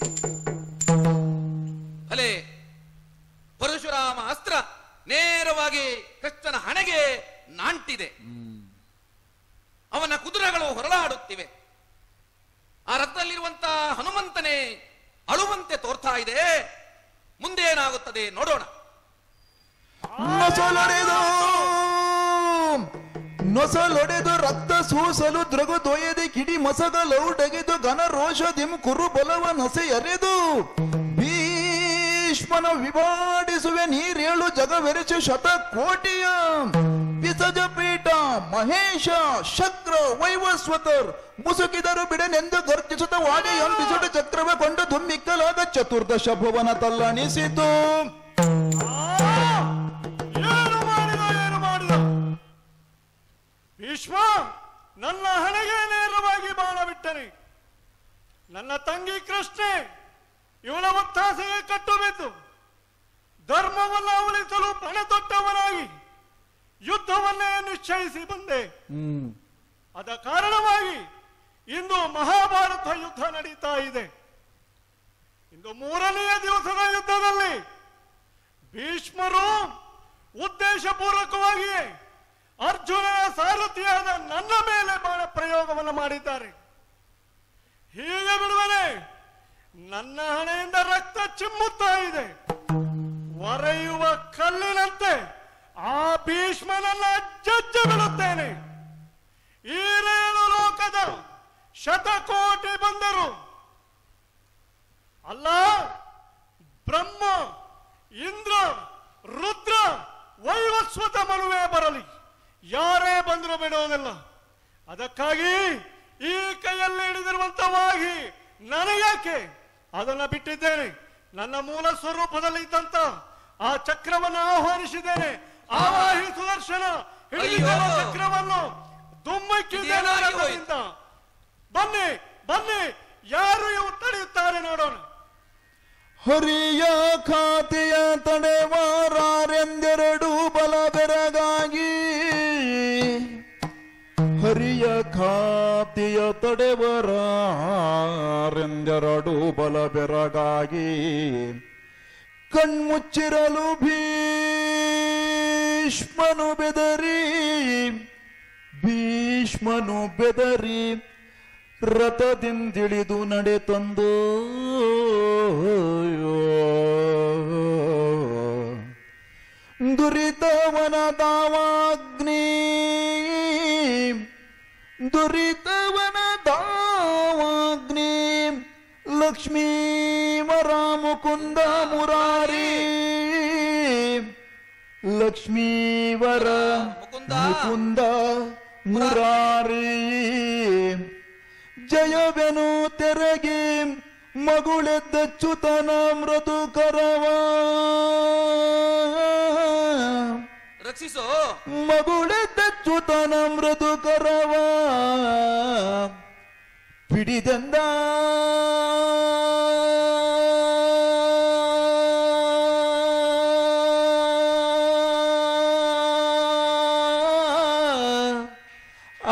ಅಲೆ ಪರಶುರಾಮ ಅಸ್ತ್ರ ನೇರವಾಗಿ ಕೃಷ್ಣನ ಹಣೆಗೆ ನಾಂಟಿದೆ ಅವನ ಕುದುರೆಗಳು ಹೊರಳಾಡುತ್ತಿವೆ ಆ ರಥದಲ್ಲಿರುವಂತಹ ಹನುಮಂತನೇ ಅಳುವಂತೆ ತೋರ್ತಾ ಇದೆ ಮುಂದೇನಾಗುತ್ತದೆ ನೋಡೋಣ ನೊಸಲೊಡೆದು ನೊಸಲೊಡೆದು ರಕ್ತ ಸೂಸಲು ದ್ರಗು ದೊಯ್ಯದೆ ಕಿಡಿ ಮಸಗಲೌಡಗೆದು ಘನ ರೋಷದಿಂ ಕುರು ಬಲವ ನಸೆ ಎರೆದು ಭೀಷ್ಮನ ವಿಭಾಡಿಸುವೆ ನೀರೇಳು ಜಗವೆರೆಸು ಶತ ಕೋಟಿಯ ವಿಸಜ ಪೀಠ ಮಹೇಶ ಶಕ್ರ ವೈವಸ್ವತರ್ ಮುಸುಕಿದರು ಬಿಡನೆಂದು ಗರ್ಜಿಸುತ್ತ ವಾಡಿ ಎಂಬಿಸುಟ ಚಕ್ರವ ಕೊಂಡು ದುಮ್ಮಿಕ್ಕಲಾಗ ಚತುರ್ದಶ ಭುವನ ತಲ್ಲಣಿಸಿತು ಏನು ಮಾಡಿದ ಏನು ಮಾಡಿದ ಭೀಷ್ಮ ನನ್ನ ಹಣೆಗೆ ನೇರವಾಗಿ ಬಾಣ ಬಿಟ್ಟನೆ ನನ್ನ ತಂಗಿ ಕೃಷ್ಣೆ ಇವಳ ಒತ್ತಾಸೆಗೆ ಕಟ್ಟು ಬಿದ್ದು ಧರ್ಮವನ್ನು ಉಳಿಸಲು ಪಣ ತೊಟ್ಟವನಾಗಿ ಯುದ್ಧವನ್ನೇ ನಿಶ್ಚಯಿಸಿ ಬಂದೆ ಅದ ಕಾರಣವಾಗಿ ಇಂದು ಮಹಾಭಾರತ ಯುದ್ಧ ನಡೀತಾ ಇದೆ ಇಂದು ಮೂರನೆಯ ದಿವಸದ ಯುದ್ಧದಲ್ಲಿ ಭೀಷ್ಮರು ಉದ್ದೇಶಪೂರ್ವಕವಾಗಿಯೇ ಅರ್ಜುನನ ಸಾರಥಿಯಾದ ನನ್ನ ಮೇಲೆ ಬಾಣ ಪ್ರಯೋಗವನ್ನು ಮಾಡಿದ್ದಾರೆ ಹೀಗೆ ಬಿಡುವನೆ ನನ್ನ ಹಣೆಯಿಂದ ರಕ್ತ ಚಿಮ್ಮುತ್ತಾ ಇದೆ ಒರೆಯುವ ಕಲ್ಲಿನಂತೆ ಆ ಭೀಷ್ಮನನ್ನ ಜಜ್ಜ ಬಿಡುತ್ತೇನೆ ಈ ರೇಣು ಲೋಕದ ಶತಕೋಟಿ ಬಂದರು ಅಲ್ಲ ಬ್ರಹ್ಮ ಇಂದ್ರ ರುದ್ರ ವೈವಸ್ವತ ಮನುವೆ ಬರಲಿ ಯಾರೇ ಬಂದರೂ ಬಿಡುವುದಿಲ್ಲ ಅದಕ್ಕಾಗಿ ಈ ಕೈಯಲ್ಲಿ ಹಿಡಿದಿರುವಂತವಾಗಿ ನನಗ್ಯಾಕೆ ಅದನ್ನ ಬಿಟ್ಟಿದ್ದೇನೆ ನನ್ನ ಮೂಲ ಸ್ವರೂಪದಲ್ಲಿ ಇದ್ದಂತ ಆ ಚಕ್ರವನ್ನು ಆಹ್ವಾನಿಸಿದ್ದೇನೆ ಆವಾಹಿ ಸುದರ್ಶನ ಹಿಡಿದಿದ್ದೇನೆ ಅಯ್ಯೋ! ಚಕ್ರವನ್ನು ದುಮ್ಮಕ್ಕಿದ್ದೇನೆ ಇದೇನಾಗಿ ರಥದಿಂದ. ಬನ್ನಿ ಬನ್ನಿ ಯಾರು ಇವು ತಡೆಯುತ್ತಾರೆ ನೋಡೋಣ ಹರಿಯ ಖಾತೆಯ ತಡೆವಾರೆಂದೆರಡು ಬಲ ಬೆರಗಾಗಿ ಹರಿಯ ಖಾತೆಯ ತಡೆವರೆಂದೆರಡು ಬಲ ಬೆರಗಾಗಿ ಕಣ್ಮುಚ್ಚಿರಲು ಭೀಷ್ಮನು ಬೆದರಿ ಭೀಷ್ಮನು ಬೆದರಿ ರಥದಿಂದಿಳಿದು ನಡೆ ತಂದು ದುರಿತವನ ದಾವಾಗ್ನಿ ದುರಿತವನ ದಾವಾಗ್ನಿ ಲಕ್ಷ್ಮೀ ಮುಕುಂದ ಮುರಾರಿ ಲಕ್ಷ್ಮೀವರ ಮುಕುಂದ ಮುರಾರಿ ಜಯವೆನು ತೆರಗಿ ಮಗುಳೆದ್ದಚ್ಚುತನ ಮೃದು ಕರವ ರಕ್ಷಿಸೋ ಮಗುಳೆದ್ದಚ್ಚುತನ ಮೃದು ಕರವ ಪಿಡಿದೆಂದ ಆ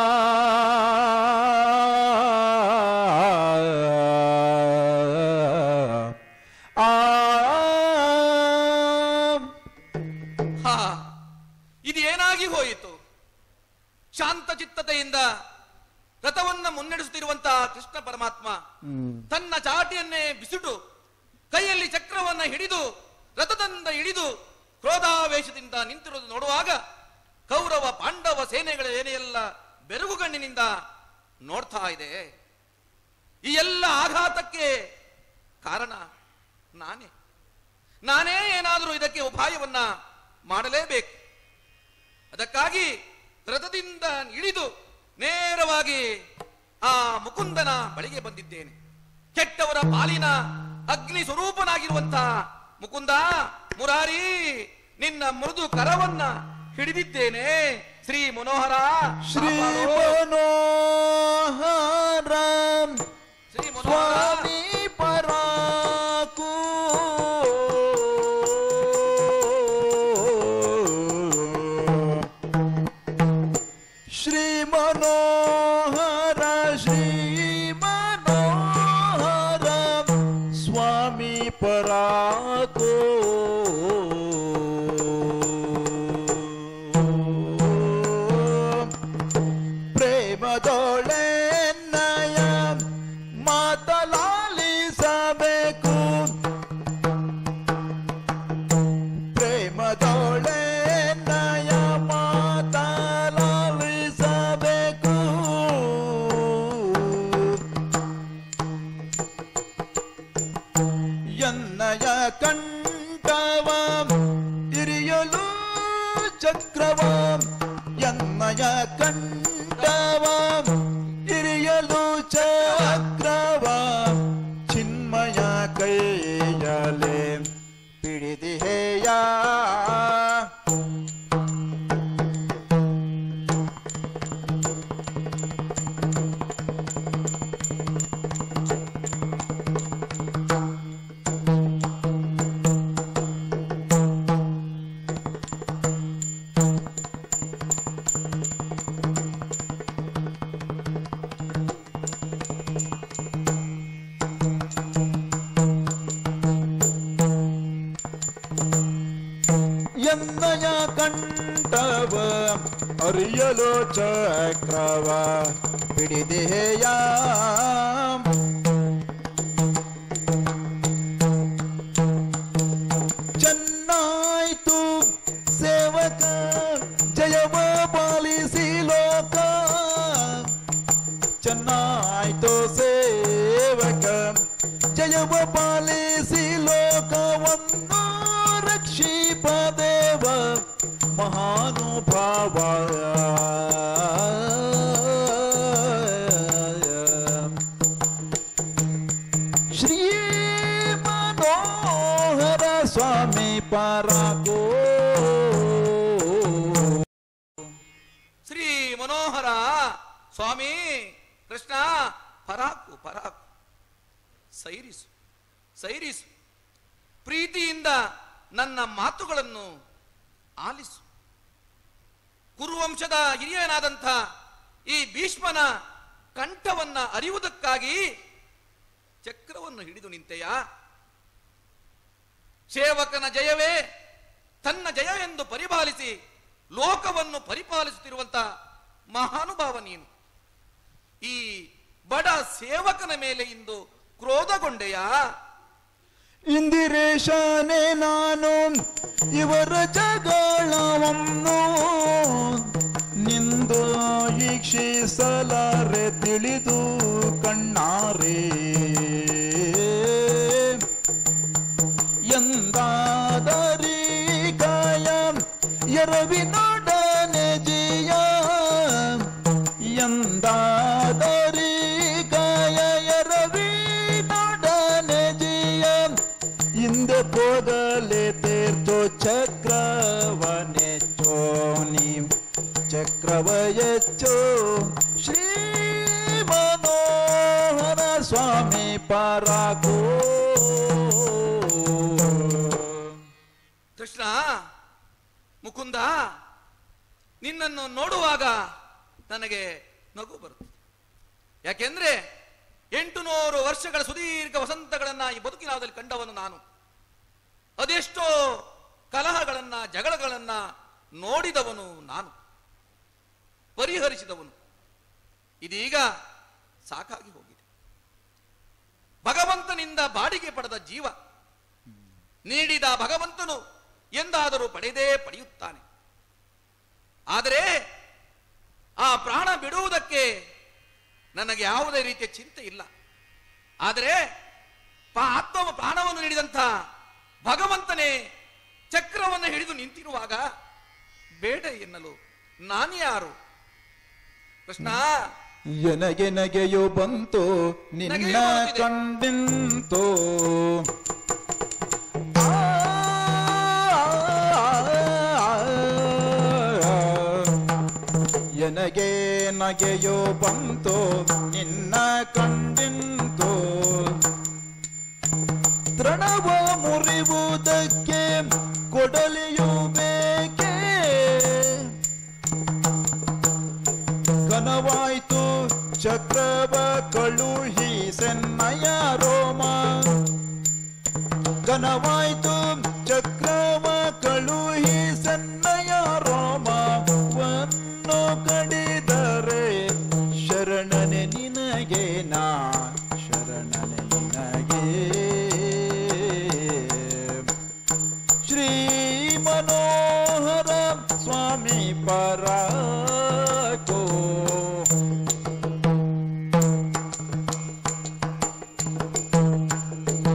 ಹಾ ಇದು ಏನಾಗಿ ಹೋಯಿತು ಶಾಂತ ಚಿತ್ತತೆಯಿಂದ ರಥವನ್ನ ಮುನ್ನಡೆಸುತ್ತಿರುವಂತಹ ಕೃಷ್ಣ ಪರಮಾತ್ಮ ತನ್ನ ಚಾಟಿಯನ್ನೇ ಬಿಸಿಟು ಕೈಯಲ್ಲಿ ಚಕ್ರವನ್ನ ಹಿಡಿದು ರಥದಿಂದ ಇಳಿದು ಕ್ರೋಧಾವೇಶದಿಂದ ನಿಂತಿರುವುದು ನೋಡುವಾಗ ಕೌರವ ಪಾಂಡವ ಸೇನೆಗಳ ಏನೆಲ್ಲ ಬೆರಗುಗಣ್ಣಿನಿಂದ ನೋಡ್ತಾ ಇದೆ ಈ ಎಲ್ಲ ಆಘಾತಕ್ಕೆ ಕಾರಣ ನಾನೇ ನಾನೇ ಏನಾದರೂ ಇದಕ್ಕೆ ಉಪಾಯವನ್ನ ಮಾಡಲೇಬೇಕು ಅದಕ್ಕಾಗಿ ರಥದಿಂದ ಇಳಿದು ನೇರವಾಗಿ ಆ ಮುಕುಂದನ ಬಳಿಗೆ ಬಂದಿದ್ದೇನೆ ಕೆಟ್ಟವರ ಪಾಲಿನ ಅಗ್ನಿ ಸ್ವರೂಪನಾಗಿರುವಂತಹ ಮುಕುಂದ ಮುರಾರಿ ನಿನ್ನ ಮೃದು ಕರವನ್ನ ಹಿಡಿದಿದ್ದೇನೆ ಶ್ರೀ ಮನೋಹರ ಶ್ರೀ ಕಾಪಾಡು. ಮನೋಹರ ಶ್ರೀ ಮನೋಹರ ಸ್ವಾಮಿ ಪರಾಕು ಶ್ರೀ ಮನೋಹರ ಶ್ರೀ ಮನೋಹರ ಸ್ವಾಮಿ ಪರಾಕು ಪ್ರೇಮದೊಳೆ ನಯ ಮಾತಲಾಲಿಸಬೇಕು ಪ್ರೇಮದೊಳೆ ನಯ ಮಾತಲಾಲಿಸಬೇಕು ಚಕ್ರವ ಎನ್ನಯ ಕಂಠವ ಹಿರಿಯಲು ಚಕ್ರವ ಚಿನ್ಮಯ ಕೈಯಲೆ ಪಿಡಿದಿಹೇಯ ಎನ್ನಯ ಕಂಠವ ಅರಿಯಲು ಚಕ್ರವ ಪಿಡಿದೆಯ ಚೆನ್ನಾಯ್ತು ಸೇವಕ ಜಯವ ಪಾಲಿಸಿ ಲೋಕ ಚೆನ್ನಾಯ್ತು ಸೇವಕ ಜಯವ ಪಾಲಿಸಿ ಲೋಕವನ್ನು ರಕ್ಷಿಪದೇವ ಮಹಾನುಭಾವ ಶ್ರೀ ಮನೋಹರ ಸ್ವಾಮಿ ಪರಾಗೋ ಶ್ರೀ ಮನೋಹರ ಸ್ವಾಮಿ ಕೃಷ್ಣ ಪರಾಕು ಪರಾಕು ಸೈರಿಸು ಸೈರಿಸು ಪ್ರೀತಿಯಿಂದ ನನ್ನ ಮಾತುಗಳನ್ನು ಆಲಿಸು ಕುರುವಂಶದ ಹಿರಿಯನಾದಂಥ ಈ ಭೀಷ್ಮನ ಕಂಠವನ್ನ ಅರಿಯುವುದಕ್ಕಾಗಿ ಚಕ್ರವನ್ನು ಹಿಡಿದು ನಿಂತೆಯ ಸೇವಕನ ಜಯವೇ ತನ್ನ ಜಯ ಎಂದು ಪರಿಪಾಲಿಸಿ ಲೋಕವನ್ನು ಪರಿಪಾಲಿಸುತ್ತಿರುವಂತ ಮಹಾನುಭಾವ ನೀನು ಈ ಬಡ ಸೇವಕನ ಮೇಲೆ ಇಂದು ಕ್ರೋಧಗೊಂಡೆಯಾ ಇಂದಿರೇಶನೇ ನಾನು ಇವರ ಜಗಳವನ್ನು ನಿಂದು ಈಕ್ಷಿಸಲಾರೆ ತಿಳಿದು ಕಣ್ಣಾರೆ ಎಂದಾದರಿ ಕಾಯ ಎರವಿನೊಡನೆ ಜಿಯ ಎಂದಾದರಿ ಕಾಯ ಎರವಿನೊಡನೆ ಜಿಯ ಹಿಂದೆ ಹೋಗಲೆ ತೀರ್ಥೋ ಚಕ್ರವನೆಚ್ಚೋ ನೀ ಚಕ್ರವಯಚ್ಚೋ ಶ್ರೀ ಮನೋಹರ ಸ್ವಾಮಿ ಪರಾಗೋ ಕೃಷ್ಣ ಮುಕುಂದ ನಿನ್ನನ್ನು ನೋಡುವಾಗ ನನಗೆ ನಗು ಬರುತ್ತದೆ ಯಾಕೆಂದ್ರೆ ಎಂಟು ನೂರು ವರ್ಷಗಳ ಸುದೀರ್ಘ ವಸಂತಗಳನ್ನ ಈ ಬದುಕಿನಾದಲ್ಲಿ ಕಂಡವನು ನಾನು ಅದೆಷ್ಟೋ ಕಲಹಗಳನ್ನ ಜಗಳಗಳನ್ನ ನೋಡಿದವನು ನಾನು ಪರಿಹರಿಸಿದವನು ಇದೀಗ ಸಾಕಾಗಿ ಹೋಗಿದೆ ಭಗವಂತನಿಂದ ಬಾಡಿಗೆ ಪಡೆದ ಜೀವ ನೀಡಿದ ಭಗವಂತನು ಎಂದಾದರೂ ಪಡೆದೇ ಪಡೆಯುತ್ತಾನೆ ಆದರೆ ಆ ಪ್ರಾಣ ಬಿಡುವುದಕ್ಕೆ ನನಗೆ ಯಾವುದೇ ರೀತಿಯ ಚಿಂತೆ ಇಲ್ಲ ಆದರೆ ಪ- ಆತ್ಮ ಪ್ರಾಣವನ್ನು ನೀಡಿದಂಥ ಭಗವಂತನೇ ಚಕ್ರವನ್ನು ಹಿಡಿದು ನಿಂತಿರುವಾಗ ಬೇಡ ಎನ್ನಲು ನಾನು ಯಾರು ಕೃಷ್ಣ ಎನಗೆ ನಗೆಯು ಬಂತು ನಿನ್ನ ನಗೆಯು ಬರುತ್ತಿದೆ. ಕಂಡಿಂತು ಎನಗೆ ನಗೆಯು ಬಂತು ನಿನ್ನ ಕಂಡಿಂತು ತೃಣವ ಮುರಿಯುವುದಕ್ಕೆ ಕೊಡಲಿಯು ಬೇಕೇ ಕನವಾಯ್ತು ಚಕ್ರವ ಕಳುಹಿ ಸೆನ್ನಯ ರೋಮ ಕನವಾಯ್ತು ಚಕ್ರವ ಕಳುಹಿ ಸೆನ್ನಯ ರೋಮವನ್ನು ಕಡಿದರೆ ಶರಣನೆ ನಿನಗೆ ನಾ ಶರಣನೆ ನಿನಗೆ ಶ್ರೀ ಮನೋಹರ ಸ್ವಾಮಿ ಪರಾಕೋ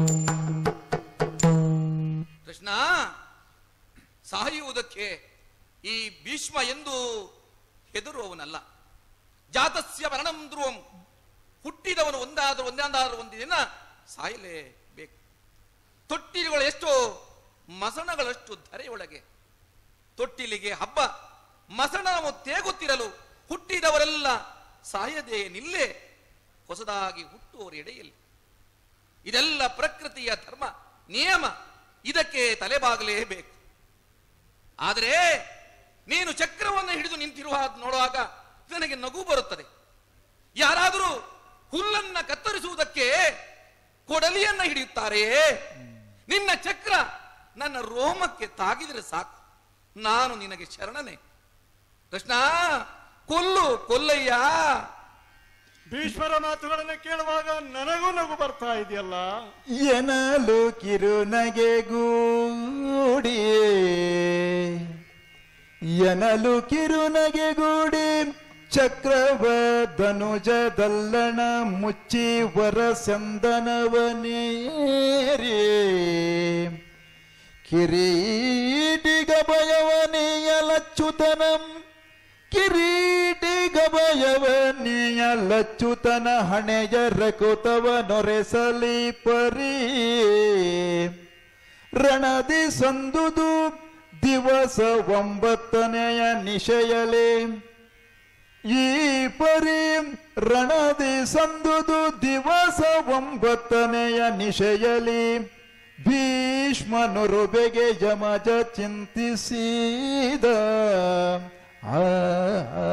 ಕೃಷ್ಣ ಸಾಯುವುದಕ್ಕೆ ಈ ಭೀಷ್ಮ ಎಂದು ಹೆದರುವವನಲ್ಲ ಜಾತಸ್ಯ ಮರಣಂ ಧ್ರುವಂ ಹುಟ್ಟಿದವನು ಒಂದಾದರೂ ಒಂದಾದರೂ ಒಂದು ದಿನ ಸಾಯಲೇಬೇಕು ತೊಟ್ಟಿಲುಗಳು ಎಷ್ಟೋ ಮಸಣಗಳಷ್ಟು ಧರೆಯೊಳಗೆ ತೊಟ್ಟಿಲಿಗೆ ಹಬ್ಬ ಮಸಣವು ತೇಗುತ್ತಿರಲು ಹುಟ್ಟಿದವರೆಲ್ಲ ಸಾಯದೆ ನಿಲ್ಲೇ ಹೊಸದಾಗಿ ಹುಟ್ಟುವವರ ಎಡೆಯಲ್ಲಿ ಇದೆಲ್ಲ ಪ್ರಕೃತಿಯ ಧರ್ಮ ನಿಯಮ ಇದಕ್ಕೆ ತಲೆಬಾಗಲೇಬೇಕು ಆದರೆ ನೀನು ಚಕ್ರವನ್ನು ಹಿಡಿದು ನಿಂತಿರುವ ನೋಡುವಾಗ ನನಗೆ ನಗು ಬರುತ್ತದೆ ಯಾರಾದರೂ ಹುಲ್ಲನ್ನ ಕತ್ತರಿಸುವುದಕ್ಕೆ ಕೊಡಲಿಯನ್ನ ಹಿಡಿಯುತ್ತಾರೆಯೇ ನಿನ್ನ ಚಕ್ರ ನನ್ನ ರೋಮಕ್ಕೆ ತಾಗಿದರೆ ಸಾಕು ನಾನು ನಿನಗೆ ಶರಣನೆ ಕೃಷ್ಣ ಕೊಲ್ಲು ಕೊಲ್ಲಯ್ಯ ಭೀಷ್ಮರ ಮಾತುಗಳನ್ನ ಕೇಳುವಾಗ ನನಗೂ ನಗು ಬರ್ತಾ ಇದೆಯಲ್ಲ ಎನಲು ಕಿರುನಗೆಗೂಡಿ ಎನಲು ಕಿರುನಗೆಗೂಡಿ ಚಕ್ರವ ಧನುಜದಲ್ಲಣ ಮುಚ್ಚಿ ವರ ಸಂದನವನೇರಿ ಕಿರೀಟಿಗ ಭಯವನಿಯಲಚ್ಯುತನಂ ಕಿರೀಟಿಗ ಭಯವನಿಯಲಚ್ಯುತನ ಹಣೆಯ ರಕುತವ ನೊರೆಸಲಿ ಪರಿ ರಣದಿ ಸಂದುದು ದಿವಸ ಒಂಬತ್ತನೆಯ ನಿಶಯಲೆ ಈ ಪರಿ ರಣದಿ ಸಂದುದು ದಿವಸ ಒಂಬತ್ತನೆಯ ನಿಶಯಲಿ ಭೀಷ್ಮನುರುಬೆಗೆ ಯಮಜ ಚಿಂತಿಸಿದ ಆ, ಆ.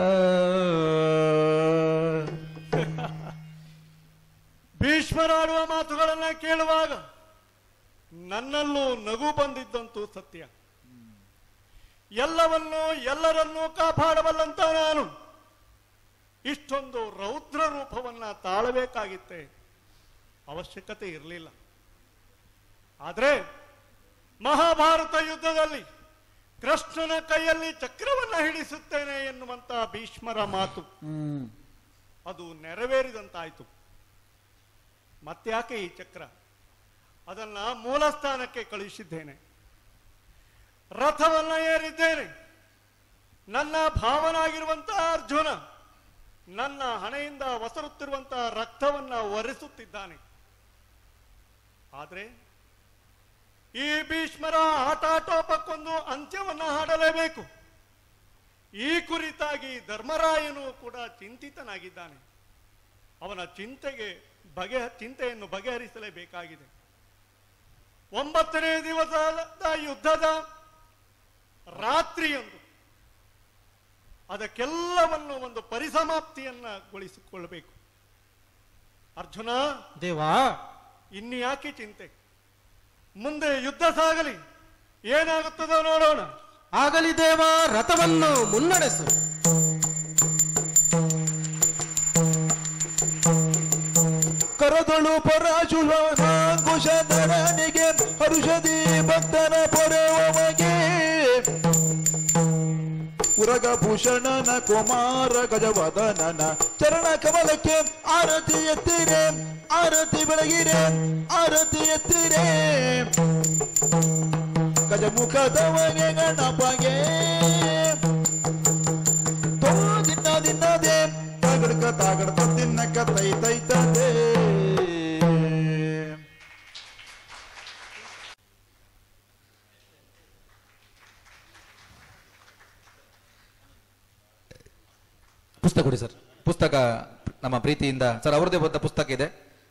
ಭೀಷ್ಮರಾಡುವ ಮಾತುಗಳನ್ನ ಕೇಳುವಾಗ ನನ್ನಲ್ಲೂ ನಗು ಬಂದಿದ್ದಂತೂ ಸತ್ಯ ಎಲ್ಲವನ್ನೂ ಎಲ್ಲರನ್ನೂ ಕಾಪಾಡಬಲ್ಲಂತ ನಾನು ಇಷ್ಟೊಂದು ರೌದ್ರ ರೂಪವನ್ನ ತಾಳಬೇಕಾಗಿತ್ತೆ ಅವಶ್ಯಕತೆ ಇರಲಿಲ್ಲ ಆದರೆ ಮಹಾಭಾರತ ಯುದ್ಧದಲ್ಲಿ ಕೃಷ್ಣನ ಕೈಯಲ್ಲಿ ಚಕ್ರವನ್ನ ಹಿಡಿಸುತ್ತೇನೆ ಎನ್ನುವಂತ ಭೀಷ್ಮರ ಮಾತು ಅದು ನೆರವೇರಿದಂತಾಯ್ತು ಮತ್ತ್ಯಾಕೆ ಈ ಚಕ್ರ ಅದನ್ನ ಮೂಲ ಸ್ಥಾನಕ್ಕೆ ಕಳುಹಿಸಿದ್ದೇನೆ ರಥವನ್ನ ಏರಿದ್ದೇನೆ ನನ್ನ ಭಾವನಾಗಿರುವಂತಹ ಅರ್ಜುನ ನನ್ನ ಹಣೆಯಿಂದ ಒಸರುತ್ತಿರುವಂತಹ ರಕ್ತವನ್ನ ಒರೆಸುತ್ತಿದ್ದಾನೆ ಆದ್ರೆ ಈ ಭೀಷ್ಮರ ಆಟಾಟೋಪಕ್ಕೊಂದು ಅಂತ್ಯವನ್ನ ಹಾಡಲೇಬೇಕು ಈ ಕುರಿತಾಗಿ ಧರ್ಮರಾಯನು ಕೂಡ ಚಿಂತಿತನಾಗಿದ್ದಾನೆ ಅವನ ಚಿಂತೆಗೆ ಬಗೆ ಚಿಂತೆಯನ್ನು ಬಗೆಹರಿಸಲೇಬೇಕಾಗಿದೆ ಒಂಬತ್ತನೇ ದಿವಸದ ಯುದ್ಧದ ರಾತ್ರಿಯೊಂದು ಅದಕ್ಕೆಲ್ಲವನ್ನು ಒಂದು ಪರಿಸಮಾಪ್ತಿಯನ್ನ ಗೊಳಿಸಿಕೊಳ್ಳಬೇಕು ಅರ್ಜುನ ದೇವಾ ಇನ್ಯಾಕೆ ಚಿಂತೆ ಮುಂದೆ ಯುದ್ಧ ಸಾಗಲಿ ಏನಾಗುತ್ತದೋ ನೋಡೋಣ ಆಗಲಿ ದೇವ ರಥವನ್ನು ಮುನ್ನಡೆಸು ಕರದಳು ಪರಾಶುಷಧರನಿಗೆ ಹರುಷದಿ ಭಕ್ತನ ಪೊರೆವಮಗೆ ಉರಗಭೂಷಣನ ಕುಮಾರ ಗಜವದನನ ಚರಣ ಕಮಲಕ್ಕೆ ಆರತಿ ಎತ್ತಿರೆ ಆರತಿ ಬೆಳಗಿರೆ ಆರತಿ ಎತ್ತಿರೆ ಗಜಮುಖದವಗೆ ಗಣಪಗೆ ತೋ ದಿನ ದಿನದೆ ತಗಡ್ಕ ತಾಗಡ್ಕ ತಿನ್ನಕ ತೈ ತೈತದೆ ಪುಸ್ತಕ ಕೊಡಿ ಸರ್ ಪುಸ್ತಕ ನಮ್ಮ ಪ್ರೀತಿಯಿಂದ ಸರ್ ಅವರದೇ ಬಂದ ಪುಸ್ತಕ ಇದೆ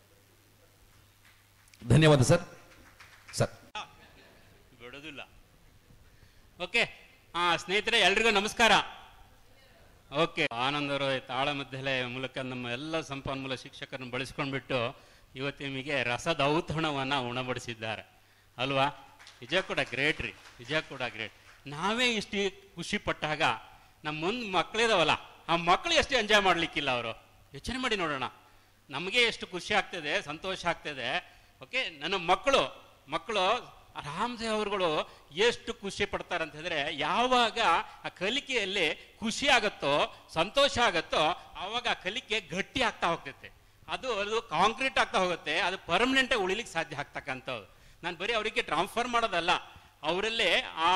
ಧನ್ಯವಾದ ಸರ್ ಸರ್ ಬಿಡೋದಿಲ್ಲ ಓಕೆ ಹಾ ಸ್ನೇಹಿತರೆ ಎಲ್ರಿಗೂ ನಮಸ್ಕಾರ ಓಕೆ ಆನಂದರ ತಾಳಮದ್ದಲೆ ಮೂಲಕ ನಮ್ಮ ಎಲ್ಲ ಸಂಪನ್ಮೂಲ ಶಿಕ್ಷಕರನ್ನು ಬಳಸ್ಕೊಂಡ್ಬಿಟ್ಟು ಇವತ್ತು ನಿಮಗೆ ರಸದ ಔತಣವನ್ನು ಉಣಬಡಿಸಿದ್ದಾರೆ ಅಲ್ವಾ ನಿಜ ಕೂಡ ಗ್ರೇಟ್ ರೀ ನಿಜ ಕೂಡ ಗ್ರೇಟ್ ನಾವೇ ಇಷ್ಟು ಖುಷಿ ಪಟ್ಟಾಗ ನಮ್ಮ ಮುಂದೆ ಮಕ್ಕಳಿದಾವಲ್ಲ ಆ ಮಕ್ಕಳು ಎಷ್ಟು ಎಂಜಾಯ್ ಮಾಡ್ಲಿಕ್ಕಿಲ್ಲ ಅವರು ಯೋಚನೆ ಮಾಡಿ ನೋಡೋಣ ನಮಗೆ ಎಷ್ಟು ಖುಷಿ ಆಗ್ತದೆ ಸಂತೋಷ ಆಗ್ತದೆ ಓಕೆ ನನ್ನ ಮಕ್ಕಳು ಮಕ್ಕಳು ರಾಮದೇವ್ ಅವರುಗಳು ಎಷ್ಟು ಖುಷಿ ಪಡ್ತಾರೆ ಅಂತ ಹೇಳಿದ್ರೆ ಯಾವಾಗ ಆ ಕಲಿಕೆಯಲ್ಲಿ ಖುಷಿ ಆಗುತ್ತೋ ಸಂತೋಷ ಆಗುತ್ತೋ ಆವಾಗ ಆ ಕಲಿಕೆ ಗಟ್ಟಿ ಆಗ್ತಾ ಹೋಗ್ತೈತೆ ಅದು ಅದು ಕಾಂಕ್ರೀಟ್ ಆಗ್ತಾ ಹೋಗುತ್ತೆ ಅದು ಪರ್ಮನೆಂಟಾಗಿ ಉಳಿಲಿಕ್ಕೆ ಸಾಧ್ಯ ಆಗ್ತಕ್ಕಂಥದ್ದು ನಾನು ಬರೀ ಅವರಿಗೆ ಟ್ರಾನ್ಸ್ಫರ್ ಮಾಡೋದಲ್ಲ ಅವರಲ್ಲೇ ಆ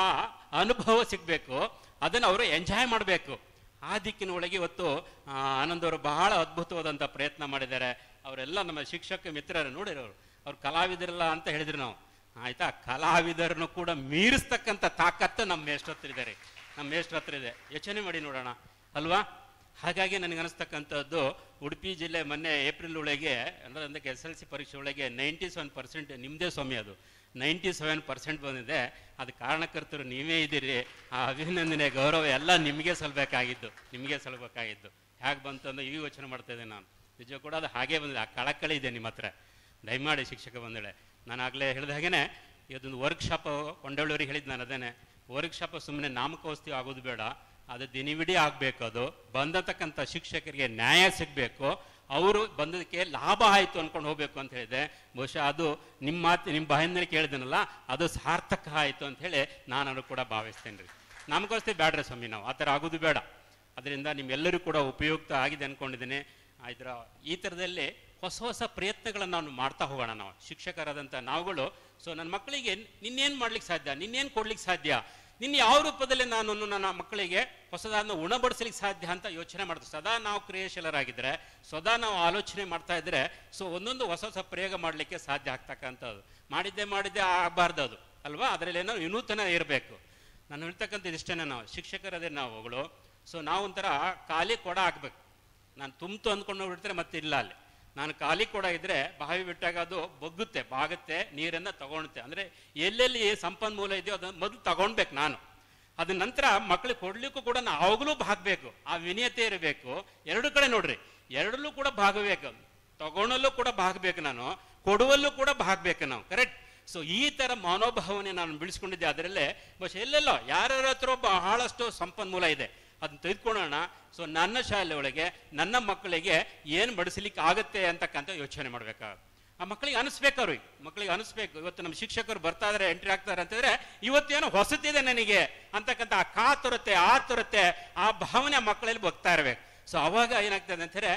ಅನುಭವ ಸಿಗಬೇಕು ಅದನ್ನು ಅವರು ಎಂಜಾಯ್ ಮಾಡಬೇಕು ಆ ದಿಕ್ಕಿನ ಒಳಗೆ ಇವತ್ತು ಆ, ಆನಂದ್ ಅವರು ಬಹಳ ಅದ್ಭುತವಾದಂಥ ಪ್ರಯತ್ನ ಮಾಡಿದ್ದಾರೆ ಅವರೆಲ್ಲ ನಮ್ಮ ಶಿಕ್ಷಕ ಮಿತ್ರರು ನೋಡಿರೋರು ಅವ್ರು ಕಲಾವಿದರಲ್ಲ ಅಂತ ಹೇಳಿದ್ರು ನಾವು ಆಯ್ತಾ ಕಲಾವಿದರನ್ನು ಕೂಡ ಮೀರಿಸ್ತಕ್ಕಂಥ ತಾಕತ್ತು ನಮ್ಮ ಮೇಷ್ಟ್ರ ಹತ್ರ ಇದೆ ರೀ ನಮ್ಮ ಮೇಷ್ಟ್ರ ಹತ್ರ ಇದೆ ಯೋಚನೆ ಮಾಡಿ ನೋಡೋಣ ಅಲ್ವಾ ಹಾಗಾಗಿ ನನಗೆ ಅನಿಸ್ತಕ್ಕಂಥದ್ದು ಉಡುಪಿ ಜಿಲ್ಲೆ ಮೊನ್ನೆ ಏಪ್ರಿಲ್ ಒಳಗೆ ಅಂದ್ರೆ ಅದಕ್ಕೆ ಎಸ್ ಎಲ್ ಸಿ ಪರೀಕ್ಷೆ ಒಳಗೆ ನೈಂಟಿ ಸೆವೆನ್ ಪರ್ಸೆಂಟ್ ನಿಮ್ಮದೇ ಸ್ವಾಮಿ ಅದು ನೈಂಟಿ ಸೆವೆನ್ ಪರ್ಸೆಂಟ್ ಬಂದಿದೆ ಅದು ಕಾರಣಕರ್ತರು ನೀವೇ ಇದ್ದೀರಿ ಆ ಅಭಿನಂದನೆ ಗೌರವ ಎಲ್ಲ ನಿಮಗೆ ಸಲ್ಬೇಕಾಗಿದ್ದು ನಿಮಗೆ ಸಲ್ಬೇಕಾಗಿದ್ದು ಹೇಗೆ ಬಂತು ಅಂತ ಈಗ ಯೋಚನೆ ಮಾಡ್ತಾ ಇದ್ದೆ ನಾನು ನಿಜ ಕೂಡ ಅದು ಹಾಗೆ ಬಂದಿದೆ ಆ ಕಳಕಳಿ ಇದೆ ನಿಮ್ಮ ಹತ್ರ ದಯಮಾಡಿ ಶಿಕ್ಷಕ ಬಂದಳೆ ನಾನು ಆಗಲೇ ಹೇಳಿದ ಹಾಗೇನೆ ಇದೊಂದು ವರ್ಕ್ಶಾಪ್ ಕೊಂಡಳ್ಳೂರಿಗೆ ಹೇಳಿದ್ದು ನಾನು ಅದೇನೆ ವರ್ಕ್ಶಾಪ್ ಸುಮ್ಮನೆ ನಾಮಕೋಸ್ತಿ ಆಗೋದು ಬೇಡ ಅದು ದಿನವಿಡೀ ಆಗಬೇಕು ಅದು ಬಂದತಕ್ಕಂಥ ಶಿಕ್ಷಕರಿಗೆ ನ್ಯಾಯ ಸಿಗಬೇಕು ಅವರು ಬಂದದಕ್ಕೆ ಲಾಭ ಆಯಿತು ಅನ್ಕೊಂಡು ಹೋಗ್ಬೇಕು ಅಂತ ಹೇಳಿದೆ ಬಹುಶಃ ಅದು ನಿಮ್ಮ ಮಾತು ನಿಮ್ಮ ಬಾಯಿಂದಲೇ ಕೇಳಿದನಲ್ಲ ಅದು ಸಾರ್ಥಕ ಆಯಿತು ಅಂತ ಹೇಳಿ ನಾನು ಕೂಡ ಭಾವಿಸ್ತೇನೆ ರೀ ನಮಗೋಸ್ತಿ ಬೇಡ್ರಿ ಸ್ವಾಮಿ ನಾವು ಆ ಥರ ಆಗೋದು ಬೇಡ ಅದರಿಂದ ನಿಮ್ಮೆಲ್ಲರೂ ಕೂಡ ಉಪಯುಕ್ತ ಆಗಿದೆ ಅನ್ಕೊಂಡಿದ್ದೀನಿ ಇದರ ಈ ಥರದಲ್ಲಿ ಹೊಸ ಹೊಸ ಪ್ರಯತ್ನಗಳನ್ನು ನಾವು ಮಾಡ್ತಾ ಹೋಗೋಣ ನಾವು ಶಿಕ್ಷಕರಾದಂಥ ನಾವುಗಳು ಸೊ ನನ್ನ ಮಕ್ಕಳಿಗೆ ನಿನ್ನೇನು ಮಾಡ್ಲಿಕ್ಕೆ ಸಾಧ್ಯ ನಿನ್ನೇನು ಕೊಡ್ಲಿಕ್ಕೆ ಸಾಧ್ಯ ನಿನ್ನ ಯಾವ ರೂಪದಲ್ಲಿ ನಾನು ನನ್ನ ಮಕ್ಕಳಿಗೆ ಹೊಸದಾದ ಉಣಬಡಿಸ್ಲಿಕ್ಕೆ ಸಾಧ್ಯ ಅಂತ ಯೋಚನೆ ಮಾಡ್ತೀವಿ ಸದಾ ನಾವು ಕ್ರಿಯಾಶೀಲರಾಗಿದ್ದರೆ ಸದಾ ನಾವು ಆಲೋಚನೆ ಮಾಡ್ತಾ ಇದ್ರೆ ಸೊ ಒಂದೊಂದು ಹೊಸ ಹೊಸ ಪ್ರಯೋಗ ಮಾಡಲಿಕ್ಕೆ ಸಾಧ್ಯ ಆಗ್ತಕ್ಕಂಥದ್ದು ಮಾಡಿದ್ದೆ ಮಾಡಿದ್ದೆ ಆಗಬಾರ್ದು ಅದು ಅಲ್ವಾ ಅದರಲ್ಲಿ ಏನೋ ವಿನೂತನ ಇರಬೇಕು ನಾನು ಹೇಳ್ತಕ್ಕಂಥದ್ದು ಇಷ್ಟೇ ನಾವು ಶಿಕ್ಷಕರದೇ ನಾವುಗಳು ಸೊ ನಾವು ಒಂಥರ ಖಾಲಿ ಕೊಡ ಹಾಕ್ಬೇಕು ನಾನು ತುಂಬ್ತು ಅಂದ್ಕೊಂಡು ಬಿಡ್ತಾರೆ ಮತ್ತೆ ಇಲ್ಲ ಅಲ್ಲಿ ನಾನು ಖಾಲಿ ಕೊಡ ಇದ್ರೆ ಬಾವಿ ಬಿಟ್ಟಾಗ ಅದು ಬಗ್ಗುತ್ತೆ ಬಾಗುತ್ತೆ ನೀರನ್ನು ತಗೊಳುತ್ತೆ ಅಂದರೆ ಎಲ್ಲೆಲ್ಲಿ ಸಂಪನ್ಮೂಲ ಇದೆಯೋ ಅದನ್ನು ಮೊದಲು ತಗೊಳ್ಬೇಕು ನಾನು ಅದ ನಂತರ ಮಕ್ಕಳಿಗೆ ಕೊಡ್ಲಿಕ್ಕೂ ಕೂಡ ನಾವಾಗಲೂ ಭಾಗಬೇಕು ಆ ವಿನಯತೆ ಇರಬೇಕು ಎರಡು ಕಡೆ ನೋಡ್ರಿ ಎರಡಲ್ಲೂ ಕೂಡ ಭಾಗಬೇಕು ತಗೊಳ್ಳಲು ಕೂಡ ಭಾಗಬೇಕು ನಾನು ಕೊಡುವಲ್ಲೂ ಕೂಡ ಭಾಗಬೇಕು ನಾವು ಕರೆಕ್ಟ್ ಸೊ ಈ ಥರ ಮನೋಭಾವನೆ ನಾನು ಬೆಳೆಸ್ಕೊಂಡಿದ್ದೆ ಅದರಲ್ಲೇ ಬಹುಶಃ ಎಲ್ಲೆಲ್ಲೋ ಯಾರ್ಯಾರ ಹತ್ರ ಬಹಳಷ್ಟು ಸಂಪನ್ಮೂಲ ಇದೆ ಅದನ್ನ ತೆಗೆದುಕೊಳ್ಳೋಣ ಸೊ ನನ್ನ ಶಾಲೆ ಒಳಗೆ ನನ್ನ ಮಕ್ಕಳಿಗೆ ಏನು ಬಡಿಸ್ಲಿಕ್ಕೆ ಆಗತ್ತೆ ಅಂತಕ್ಕಂಥ ಯೋಚನೆ ಮಾಡ್ಬೇಕಾಗುತ್ತೆ ಆ ಮಕ್ಕಳಿಗೆ ಅನಿಸ್ಬೇಕು ಅವ್ರಿಗೆ ಮಕ್ಕಳಿಗೆ ಅನಿಸ್ಬೇಕು ಇವತ್ತು ನಮ್ಮ ಶಿಕ್ಷಕರು ಬರ್ತಾ ಇದಾರೆ ಎಂಟ್ರಿ ಆಗ್ತಾರೆ ಅಂತಂದ್ರೆ ಇವತ್ತೇನೋ ಹೊಸತಿದೆ ನನಗೆ ಅಂತಕ್ಕಂಥ ಆ ಕಾತುರತೆ ಆತುರತೆ ಆ ಭಾವನೆ ಆ ಮಕ್ಕಳಲ್ಲಿ ಬರ್ತಾ ಇರಬೇಕು ಸೊ ಅವಾಗ ಏನಾಗ್ತದೆ ಅಂತಾರೆ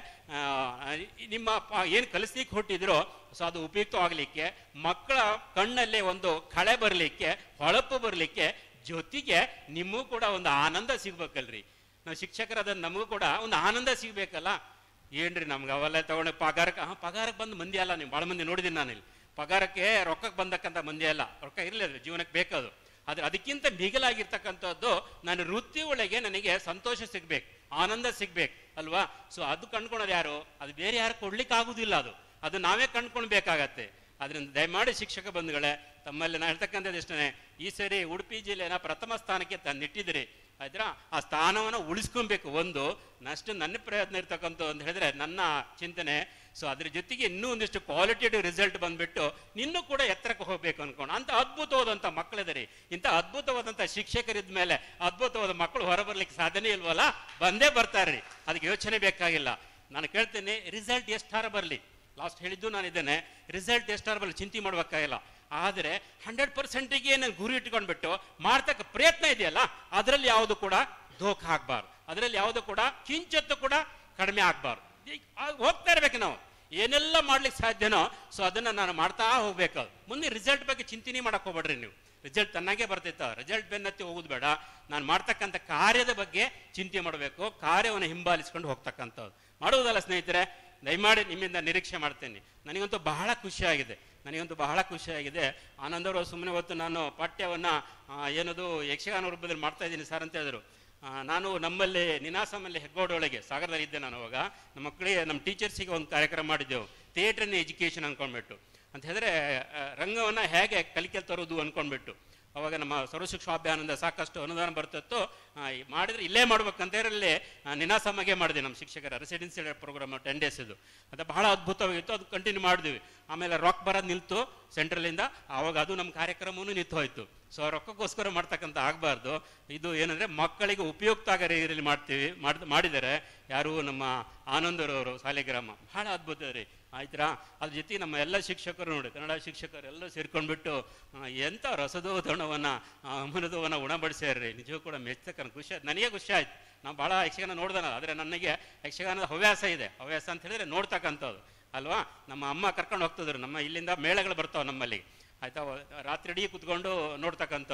ನಿಮ್ಮ ಏನು ಕಲಿಸ್ಲಿಕ್ಕೆ ಹೊಟ್ಟಿದ್ರೋ ಸೊ ಅದು ಉಪಯುಕ್ತವಾಗಲಿಕ್ಕೆ ಮಕ್ಕಳ ಕಣ್ಣಲ್ಲೇ ಒಂದು ಕಳೆ ಬರಲಿಕ್ಕೆ ಹೊಳಪು ಬರಲಿಕ್ಕೆ ಜೊತೆಗೆ ನಿಮಗೂ ಕೂಡ ಒಂದು ಆನಂದ ಸಿಗ್ಬೇಕಲ್ರಿ ನಾವು ಶಿಕ್ಷಕರಾದ ನಮಗೂ ಕೂಡ ಒಂದು ಆನಂದ ಸಿಗ್ಬೇಕಲ್ಲ ಏನ್ರಿ ನಮ್ಗೆ ಅವೆಲ್ಲ ತಗೊಂಡು ಪಗಾರಕ್ಕೆ ಹಾಂ ಪಗಾರಕ್ಕೆ ಬಂದು ಮಂದಿ ಅಲ್ಲ ನೀವು ಭಾಳ ಮಂದಿ ನೋಡಿದ್ದೀನಿ ನಾನು ಇಲ್ಲಿ ಪಗಾರಕ್ಕೆ ರೊಕ್ಕಕ್ಕೆ ಬಂದಕ್ಕಂಥ ಮಂದಿ ಅಲ್ಲ ರೊಕ್ಕ ಇರಲಿ ಅದು ಜೀವನಕ್ಕೆ ಬೇಕದು ಆದ್ರೆ ಅದಕ್ಕಿಂತ ಮಿಗಿಲಾಗಿರ್ತಕ್ಕಂಥದ್ದು ನನ್ನ ವೃತ್ತಿ ಒಳಗೆ ನನಗೆ ಸಂತೋಷ ಸಿಗ್ಬೇಕು ಆನಂದ ಸಿಗ್ಬೇಕು ಅಲ್ವಾ ಸೊ ಅದು ಕಂಡ್ಕೊಳೋದು ಯಾರು ಅದು ಬೇರೆ ಯಾರು ಕೊಡ್ಲಿಕ್ಕೆ ಆಗುದಿಲ್ಲ ಅದು ಅದು ನಾವೇ ಕಂಡ್ಕೊಳ್ಬೇಕಾಗತ್ತೆ ಅದರಿಂದ ದಯಮಾಡಿ ಶಿಕ್ಷಕ ಬಂಧುಗಳೇ ತಮ್ಮಲ್ಲಿ ನಾನು ಹೇಳ್ತಕ್ಕಂಥದ್ದು ಇಷ್ಟನೇ ಈ ಸರಿ ಉಡುಪಿ ಜಿಲ್ಲೆನ ಪ್ರಥಮ ಸ್ಥಾನಕ್ಕೆ ತಂದಿಟ್ಟಿದ್ದೀರಿ ಆಯ್ತಾ ಆ ಸ್ಥಾನವನ್ನು ಉಳಿಸ್ಕೊಬೇಕು ಒಂದು ನಷ್ಟು ನನ್ನ ಪ್ರಯತ್ನ ಇರ್ತಕ್ಕಂಥ ಅಂತ ಹೇಳಿದ್ರೆ ನನ್ನ ಚಿಂತನೆ ಸೊ ಅದ್ರ ಜೊತೆಗೆ ಇನ್ನೂ ಒಂದಿಷ್ಟು ಕ್ವಾಲಿಟೇಟಿವ್ ರಿಸಲ್ಟ್ ಬಂದ್ಬಿಟ್ಟು ಇನ್ನೂ ಕೂಡ ಎತ್ತರಕ್ಕೆ ಹೋಗ್ಬೇಕು ಅನ್ಕೊಂಡು ಅಂತ ಅದ್ಭುತವಾದಂಥ ಮಕ್ಕಳಿದ್ದಾರೆ ಇಂಥ ಅದ್ಭುತವಾದಂಥ ಶಿಕ್ಷಕರಿದ್ದ ಮೇಲೆ ಅದ್ಭುತವಾದ ಮಕ್ಕಳು ಹೊರಬರ್ಲಿಕ್ಕೆ ಸಾಧ್ಯನೇ ಇಲ್ವಲ್ಲ ಬಂದೇ ಬರ್ತಾರೆ ಅದಕ್ಕೆ ಯೋಚನೆ ಬೇಕಾಗಿಲ್ಲ ನಾನು ಕೇಳ್ತೇನೆ ರಿಸಲ್ಟ್ ಎಷ್ಟಾರ ಬರಲಿ ಲಾಸ್ಟ್ ಹೇಳಿದ್ದು ನಾನು ಇದ್ದೇನೆ ರಿಸಲ್ಟ್ ಎಷ್ಟಾರ ಬರಲಿ ಚಿಂತೆ ಮಾಡ್ಬೇಕಾಗಿಲ್ಲ ಆದರೆ ಹಂಡ್ರೆಡ್ ಪರ್ಸೆಂಟಿಗೆ ನಾನು ಗುರಿ ಇಟ್ಕೊಂಡ್ಬಿಟ್ಟು ಮಾಡ್ತಕ್ಕ ಪ್ರಯತ್ನ ಇದೆಯಲ್ಲ ಅದರಲ್ಲಿ ಯಾವುದು ಕೂಡ ಧೋಖ ಆಗ್ಬಾರ್ದು ಅದರಲ್ಲಿ ಯಾವುದು ಕೂಡ ಕಿಂಚತ್ತು ಕೂಡ ಕಡಿಮೆ ಆಗ್ಬಾರ್ದು ಈಗ ಆ- ಹೋಗ್ತಾ ಇರ್ಬೇಕು ನಾವು ಏನೆಲ್ಲ ಮಾಡ್ಲಿಕ್ಕೆ ಸಾಧ್ಯನೋ ಸೊ ಅದನ್ನ ನಾನು ಮಾಡ್ತಾ ಹೋಗ್ಬೇಕು ಮುಂದೆ ರಿಸಲ್ಟ್ ಬಗ್ಗೆ ಚಿಂತನೆ ಮಾಡಕ್ ಹೋಗ್ಬೇಡ್ರಿ ನೀವು ರಿಸಲ್ಟ್ ತನ್ನಾಗೆ ಬರ್ತೈತ ರಿಸಲ್ಟ್ ಬೆನ್ನತ್ತಿ ಹೋಗುದು ಬೇಡ ನಾನು ಮಾಡ್ತಕ್ಕಂಥ ಕಾರ್ಯದ ಬಗ್ಗೆ ಚಿಂತೆ ಮಾಡಬೇಕು ಕಾರ್ಯವನ್ನು ಹಿಂಬಾಲಿಸ್ಕೊಂಡು ಹೋಗ್ತಕ್ಕಂಥದ್ದು ಮಾಡುವುದಲ್ಲ ಸ್ನೇಹಿತರೆ ದಯಮಾಡಿ ನಿಮ್ಮಿಂದ ನಿರೀಕ್ಷೆ ಮಾಡ್ತೇನೆ ನನಗಂತೂ ಬಹಳ ಖುಷಿಯಾಗಿದೆ ನನಗಂತೂ ಬಹಳ ಖುಷಿಯಾಗಿದೆ ಆನಂದವರು ಸುಮ್ಮನೆ ಹೊತ್ತು ನಾನು ಪಾಠ್ಯವನ್ನು ಏನದು ಯಕ್ಷಗಾನ ರೂಪದಲ್ಲಿ ಮಾಡ್ತಾ ಇದ್ದೀನಿ ಸರ್ ಅಂತ ಹೇಳಿದ್ರು ಆ, ನಾನು ನಮ್ಮಲ್ಲಿ ನಿನಾಸಮಲ್ಲಿ ಹೆಗ್ಗೋಡೊಳಗೆ ಸಾಗರದಲ್ಲಿ ಇದ್ದೆ ನಾನು ಅವಾಗ ನಮ್ಮ ಮಕ್ಕಳಿಗೆ ನಮ್ಮ ಟೀಚರ್ಸಿಗೆ ಒಂದು ಕಾರ್ಯಕ್ರಮ ಮಾಡಿದ್ದೆವು ಥಿಯೇಟರ್ ಇನ್ ಎಜುಕೇಷನ್ ಅನ್ಕೊಂಡ್ಬಿಟ್ಟು ಅಂತ ಹೇಳಿದ್ರೆ ಆ, ರಂಗವನ್ನ ಹೇಗೆ ಕಲಿಕೆ ತರೋದು ಅನ್ಕೊಂಡ್ಬಿಟ್ಟು ಅವಾಗ ನಮ್ಮ ಸರ್ವಶಿಕ್ಷಾಭಿಯಾನದಿಂದ ಸಾಕಷ್ಟು ಅನುದಾನ ಬರ್ತಿತ್ತು ಆ, ಈ ಮಾಡಿದ್ರೆ ಇಲ್ಲೇ ಮಾಡ್ಬೇಕಂತ ಹೇಳಿ ನಿನಾಸಮಗೆ ಮಾಡಿದೆ ನಮ್ಮ ಶಿಕ್ಷಕರ ರೆಸಿಡೆನ್ಸಿಯಲ್ ಪ್ರೋಗ್ರಾಮ್ ಟೆನ್ ಡೇಸ್ ಇದು ಅದು ಬಹಳ ಅದ್ಭುತವಾಗಿತ್ತು ಅದು ಕಂಟಿನ್ಯೂ ಮಾಡಿದ್ವಿ ಆಮೇಲೆ ರಾಕ್ ಬರೋದು ನಿಲ್ತು ಸೆಂಟ್ರಲಿಂದ ಆವಾಗ ಅದು ನಮ್ಮ ಕಾರ್ಯಕ್ರಮವೂ ನಿಂತು ಹೋಯ್ತು ಸೊ ರೊಕ್ಕಕ್ಕೋಸ್ಕರ ಮಾಡ್ತಕ್ಕಂಥ ಆಗಬಾರ್ದು ಇದು ಏನಂದ್ರೆ ಮಕ್ಕಳಿಗೆ ಉಪಯುಕ್ತ ಆಗೋ ರೀತಿಯಲ್ಲಿ ಮಾಡ್ತೀವಿ ಮಾಡ್ ಮಾಡಿದರೆ ಯಾರು ನಮ್ಮ ಆನಂದರವರು ಸಾಲಿಗ್ರಾಮ ಬಹಳ ಅದ್ಭುತ ರೀ ಆಯ್ತಾ ಅದ್ರ ಜೊತೆ ನಮ್ಮ ಎಲ್ಲ ಶಿಕ್ಷಕರು ನೋಡಿ ಕನ್ನಡ ಶಿಕ್ಷಕರು ಎಲ್ಲ ಸೇರ್ಕೊಂಡ್ಬಿಟ್ಟು ಆ, ಎಂಥ ರಸದೋಧನವನ್ನು ಅಮೃತವನ್ನು ಉಣಬಡಿಸ್ಯಾರ್ರಿ ನಿಜವೂ ಕೂಡ ಮೆಚ್ಚತಕ್ಕ ಖುಷಿ ಆಯ್ತು ನನಗೆ ಖುಷಿ ಆಯ್ತು ನಾವು ಭಾಳ ಯಕ್ಷಗಾನ ನೋಡ್ದನ ಆದರೆ ನನಗೆ ಯಕ್ಷಗಾನದ ಹವ್ಯಾಸ ಇದೆ ಹವ್ಯಾಸ ಅಂತ ಹೇಳಿದ್ರೆ ನೋಡ್ತಕ್ಕಂಥದ್ದು ಅಲ್ವಾ ನಮ್ಮ ಅಮ್ಮ ಕರ್ಕೊಂಡು ಹೋಗ್ತಿದ್ರು ನಮ್ಮ ಇಲ್ಲಿಂದ ಮೇಳಗಳು ಬರ್ತಾವೆ ನಮ್ಮಲ್ಲಿ ಆಯ್ತಾ ರಾತ್ರಿ ಇಡೀ ಕುತ್ಕೊಂಡು ನೋಡ್ತಕ್ಕಂಥದ್ದು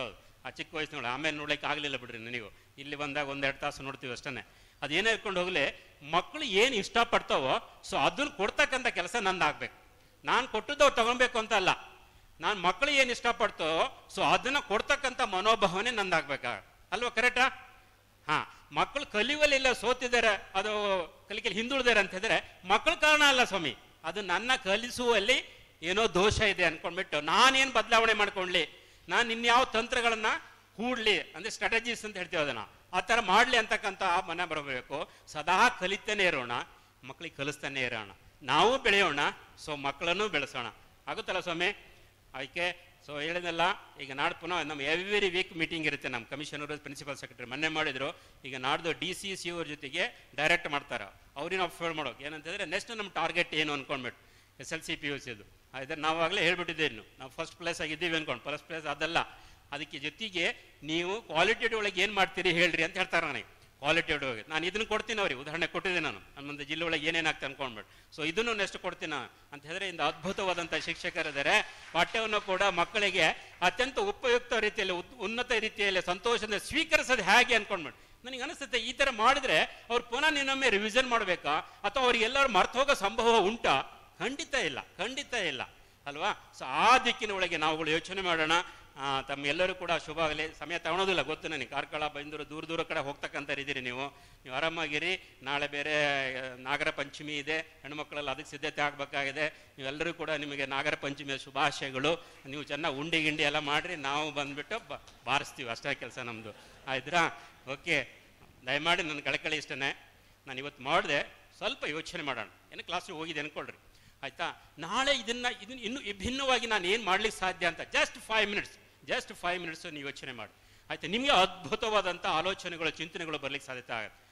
ಆ ಚಿಕ್ಕ ವಯಸ್ಸಿನೊಳಗೆ ಆಮೇಲೆ ನೋಡ್ಲಿಕ್ಕೆ ಆಗಲಿಲ್ಲ ಬಿಡ್ರಿ ನನಗೂ ಇಲ್ಲಿ ಬಂದಾಗ ಒಂದೆರಡು ತಾಸು ನೋಡ್ತೀವಿ ಅಷ್ಟೇ ಅದೇನೇ ಇಟ್ಕೊಂಡು ಹೋಗ್ಲಿ ಮಕ್ಕಳು ಏನು ಇಷ್ಟಪಡ್ತಾವೋ ಸೊ ಅದನ್ನ ಕೊಡ್ತಕ್ಕಂಥ ಕೆಲಸ ನಂದಾಗ್ಬೇಕು ನಾನು ಕೊಟ್ಟದ್ದು ಅವ್ರು ತಗೊಳ್ಬೇಕು ಅಂತ ಅಲ್ಲ ನಾನು ಮಕ್ಕಳು ಏನು ಇಷ್ಟಪಡ್ತೋ ಸೊ ಅದನ್ನ ಕೊಡ್ತಕ್ಕಂಥ ಮನೋಭಾವನೆ ನಂದಾಗ್ಬೇಕಾ ಅಲ್ವಾ ಕರೆಕ್ಟಾ ಹಾ ಮಕ್ಕಳು ಕಲಿಯುವಲ್ಲಿಲ್ಲ ಸೋತಿದ್ದಾರೆ ಅದು ಕಲಿಕೆಯಲ್ಲಿ ಹಿಂದುಳಿದಾರೆ ಅಂತ ಹೇಳಿದ್ರೆ ಮಕ್ಕಳ ಕಾರಣ ಅಲ್ಲ ಸ್ವಾಮಿ ಅದು ನನ್ನ ಕಲಿಸುವಲ್ಲಿ ಏನೋ ದೋಷ ಇದೆ ಅನ್ಕೊಂಡ್ಬಿಟ್ಟು ನಾನೇನು ಬದಲಾವಣೆ ಮಾಡ್ಕೊಂಡ್ಲಿ ನಾನು ಇನ್ಯಾವ ತಂತ್ರಗಳನ್ನ ಹೂಡ್ಲಿ ಅಂದ್ರೆ ಸ್ಟ್ರಾಟಜೀಸ್ ಅಂತ ಹೇಳ್ತೀವಿ ಅದನ್ನ ಆ ಥರ ಮಾಡ್ಲಿ ಅಂತಕ್ಕಂಥ ಮನ ಬರಬೇಕು ಸದಾ ಕಲಿತಾನೆ ಇರೋಣ ಮಕ್ಕಳಿಗೆ ಕಲಿಸ್ತಾನೆ ಇರೋಣ ನಾವು ಬೆಳೆಯೋಣ ಸೊ ಮಕ್ಕಳನ್ನು ಬೆಳೆಸೋಣ ಆಗುತ್ತಲ್ಲ ಸ್ವಾಮಿ ಅದಕ್ಕೆ ಸೊ ಹೇಳಿದಲ್ಲ ಈಗ ನಾಡ್ ಪುನಃ ನಮ್ಮ ಎವ್ರಿ ವೀಕ್ ಮೀಟಿಂಗ್ ಇರುತ್ತೆ ನಮ್ಮ ಕಮಿಷನರು ಪ್ರಿನ್ಸಿಪಲ್ ಸೆಕ್ರೆಟರಿ ಮೊನ್ನೆ ಮಾಡಿದ್ರು ಈಗ ನಾಡ್ದು ಡಿ ಸಿ ಸಿ ಅವ್ರ ಜೊತೆಗೆ ಡೈರೆಕ್ಟ್ ಮಾಡ್ತಾರೆ ಅವ್ರಿಗೆ ನಾವು ಫೇಲ್ ಮಾಡೋಕೆ ಏನಂತಂದ್ರೆ ನೆಕ್ಸ್ಟ್ ನಮ್ಮ ಟಾರ್ಗೆಟ್ ಏನು ಅನ್ಕೊಂಡ್ಬಿಟ್ಟು S L C P U ಸಿದು ಅದೇ ನಾವಾಗಲೇ ಹೇಳ್ಬಿಟ್ಟಿದ್ದೆ ಇನ್ನು ನಾವು ಫಸ್ಟ್ ಪ್ಲೇಸ್ ಆಗಿದ್ದೀವಿ ಅನ್ಕೊಂಡು ಫಸ್ಟ್ ಪ್ಲೇಸ್ ಅದಲ್ಲ ಅದಕ್ಕೆ ಜೊತೆಗೆ ನೀವು ಕ್ವಾಲಿಟಿ ಒಳಗೆ ಏನು ಮಾಡ್ತೀರಿ ಹೇಳ್ರಿ ಅಂತ ಹೇಳ್ತಾರೆ ನನಗೆ ಕ್ವಾಲಿಟಿ ಒಳಗೆ ನಾನು ಇದನ್ನು ಕೊಡ್ತೀನಿ ಅವ್ರಿಗೆ ಉದಾಹರಣೆ ಕೊಟ್ಟಿದ್ದೆ ನಾನು ನಮ್ಮೊಂದು ಜಿಲ್ಲೆ ಒಳಗೆ ಏನೇನಾಗ್ತದೆ ಅನ್ಕೊಂಡ್ಬಿಟ್ಟು ಸೊ ಇದನ್ನು ನೆಕ್ಸ್ಟ್ ಕೊಡ್ತೀನಿ ನಾನು ಅಂತ ಹೇಳಿದ್ರೆ ಇಂದ ಅದ್ಭುತವಾದಂಥ ಶಿಕ್ಷಕರಿದ್ದಾರೆ ಪಾಠ್ಯವನ್ನು ಕೂಡ ಮಕ್ಕಳಿಗೆ ಅತ್ಯಂತ ಉಪಯುಕ್ತ ರೀತಿಯಲ್ಲಿ ಉತ್- ಉನ್ನತ ರೀತಿಯಲ್ಲಿ ಸಂತೋಷದಿಂದ ಸ್ವೀಕರಿಸೋದು ಹೇಗೆ ಅನ್ಕೊಂಡ್ಬಿಟ್ಟು ನನಗೆ ಅನಿಸುತ್ತೆ ಈ ಥರ ಮಾಡಿದ್ರೆ ಅವ್ರು ಪುನಃ ಇನ್ನೊಮ್ಮೆ ರಿವಿಷನ್ ಮಾಡಬೇಕಾ ಅಥವಾ ಅವ್ರಿಗೆ ಎಲ್ಲರೂ ಮರ್ತು ಹೋಗೋ ಸಂಭವ ಉಂಟಾ ಖಂಡಿತ ಇಲ್ಲ ಖಂಡಿತ ಇಲ್ಲ ಅಲ್ವಾ ಸೊ ಆ ದಿಕ್ಕಿನ ಒಳಗೆ ನಾವುಗಳು ಯೋಚನೆ ಮಾಡೋಣ ಆ, ತಮ್ಮೆಲ್ಲರೂ ಕೂಡ ಶುಭ ಆಗಲಿ ಸಮಯ ತಗೊಳೋದಿಲ್ಲ ಗೊತ್ತು ನನಗೆ ಕಾರ್ಕಳ ಬೈಂದೂರು ದೂರ ದೂರ ಕಡೆ ಹೋಗ್ತಕ್ಕಂಥ ಇದ್ದೀರಿ ನೀವು ನೀವು ಆರಾಮಾಗಿರಿ ನಾಳೆ ಬೇರೆ ಆ, ನಾಗರ ಪಂಚಮಿ ಇದೆ ಹೆಣ್ಮಕ್ಳೆಲ್ಲ ಅದಕ್ಕೆ ಸಿದ್ಧತೆ ಆಗಬೇಕಾಗಿದೆ ನೀವೆಲ್ಲರೂ ಕೂಡ ನಿಮಗೆ ನಾಗರ ಪಂಚಮಿಯ ಶುಭಾಶಯಗಳು ನೀವು ಚೆನ್ನಾಗಿ ಉಂಡಿ ಗಿಂಡಿ ಎಲ್ಲ ಮಾಡಿರಿ ನಾವು ಬಂದ್ಬಿಟ್ಟು ಬ ಬಾರಿಸ್ತೀವಿ ಅಷ್ಟೇ ಕೆಲಸ ನಮ್ಮದು ಆಯ್ತಾ ಓಕೆ ದಯಮಾಡಿ ನನ್ನ ಕಳಕಳಿ ಇಷ್ಟನೇ ನಾನು ಇವತ್ತು ಮಾಡಿದೆ ಸ್ವಲ್ಪ ಯೋಚನೆ ಮಾಡೋಣ ಏನು ಕ್ಲಾಸಿಗೆ ಹೋಗಿದೆ ಅನ್ಕೊಳ್ರಿ ಆಯ್ತಾ ನಾಳೆ ಇದನ್ನ ಇದನ್ನ ಇನ್ನು ವಿಭಿನ್ನವಾಗಿ ನಾನು ಏನು ಮಾಡ್ಲಿಕ್ಕೆ ಸಾಧ್ಯ ಅಂತ just five minutes just five minutes ನೀವು ಯೋಚನೆ ಮಾಡಿ ಆಯ್ತಾ ನಿಮಗೆ ಅದ್ಭುತವಾದಂಥ ಆಲೋಚನೆಗಳು ಚಿಂತನೆಗಳು ಬರ್ಲಿಕ್ಕೆ ಸಾಧ್ಯತೆ ಆಗುತ್ತೆ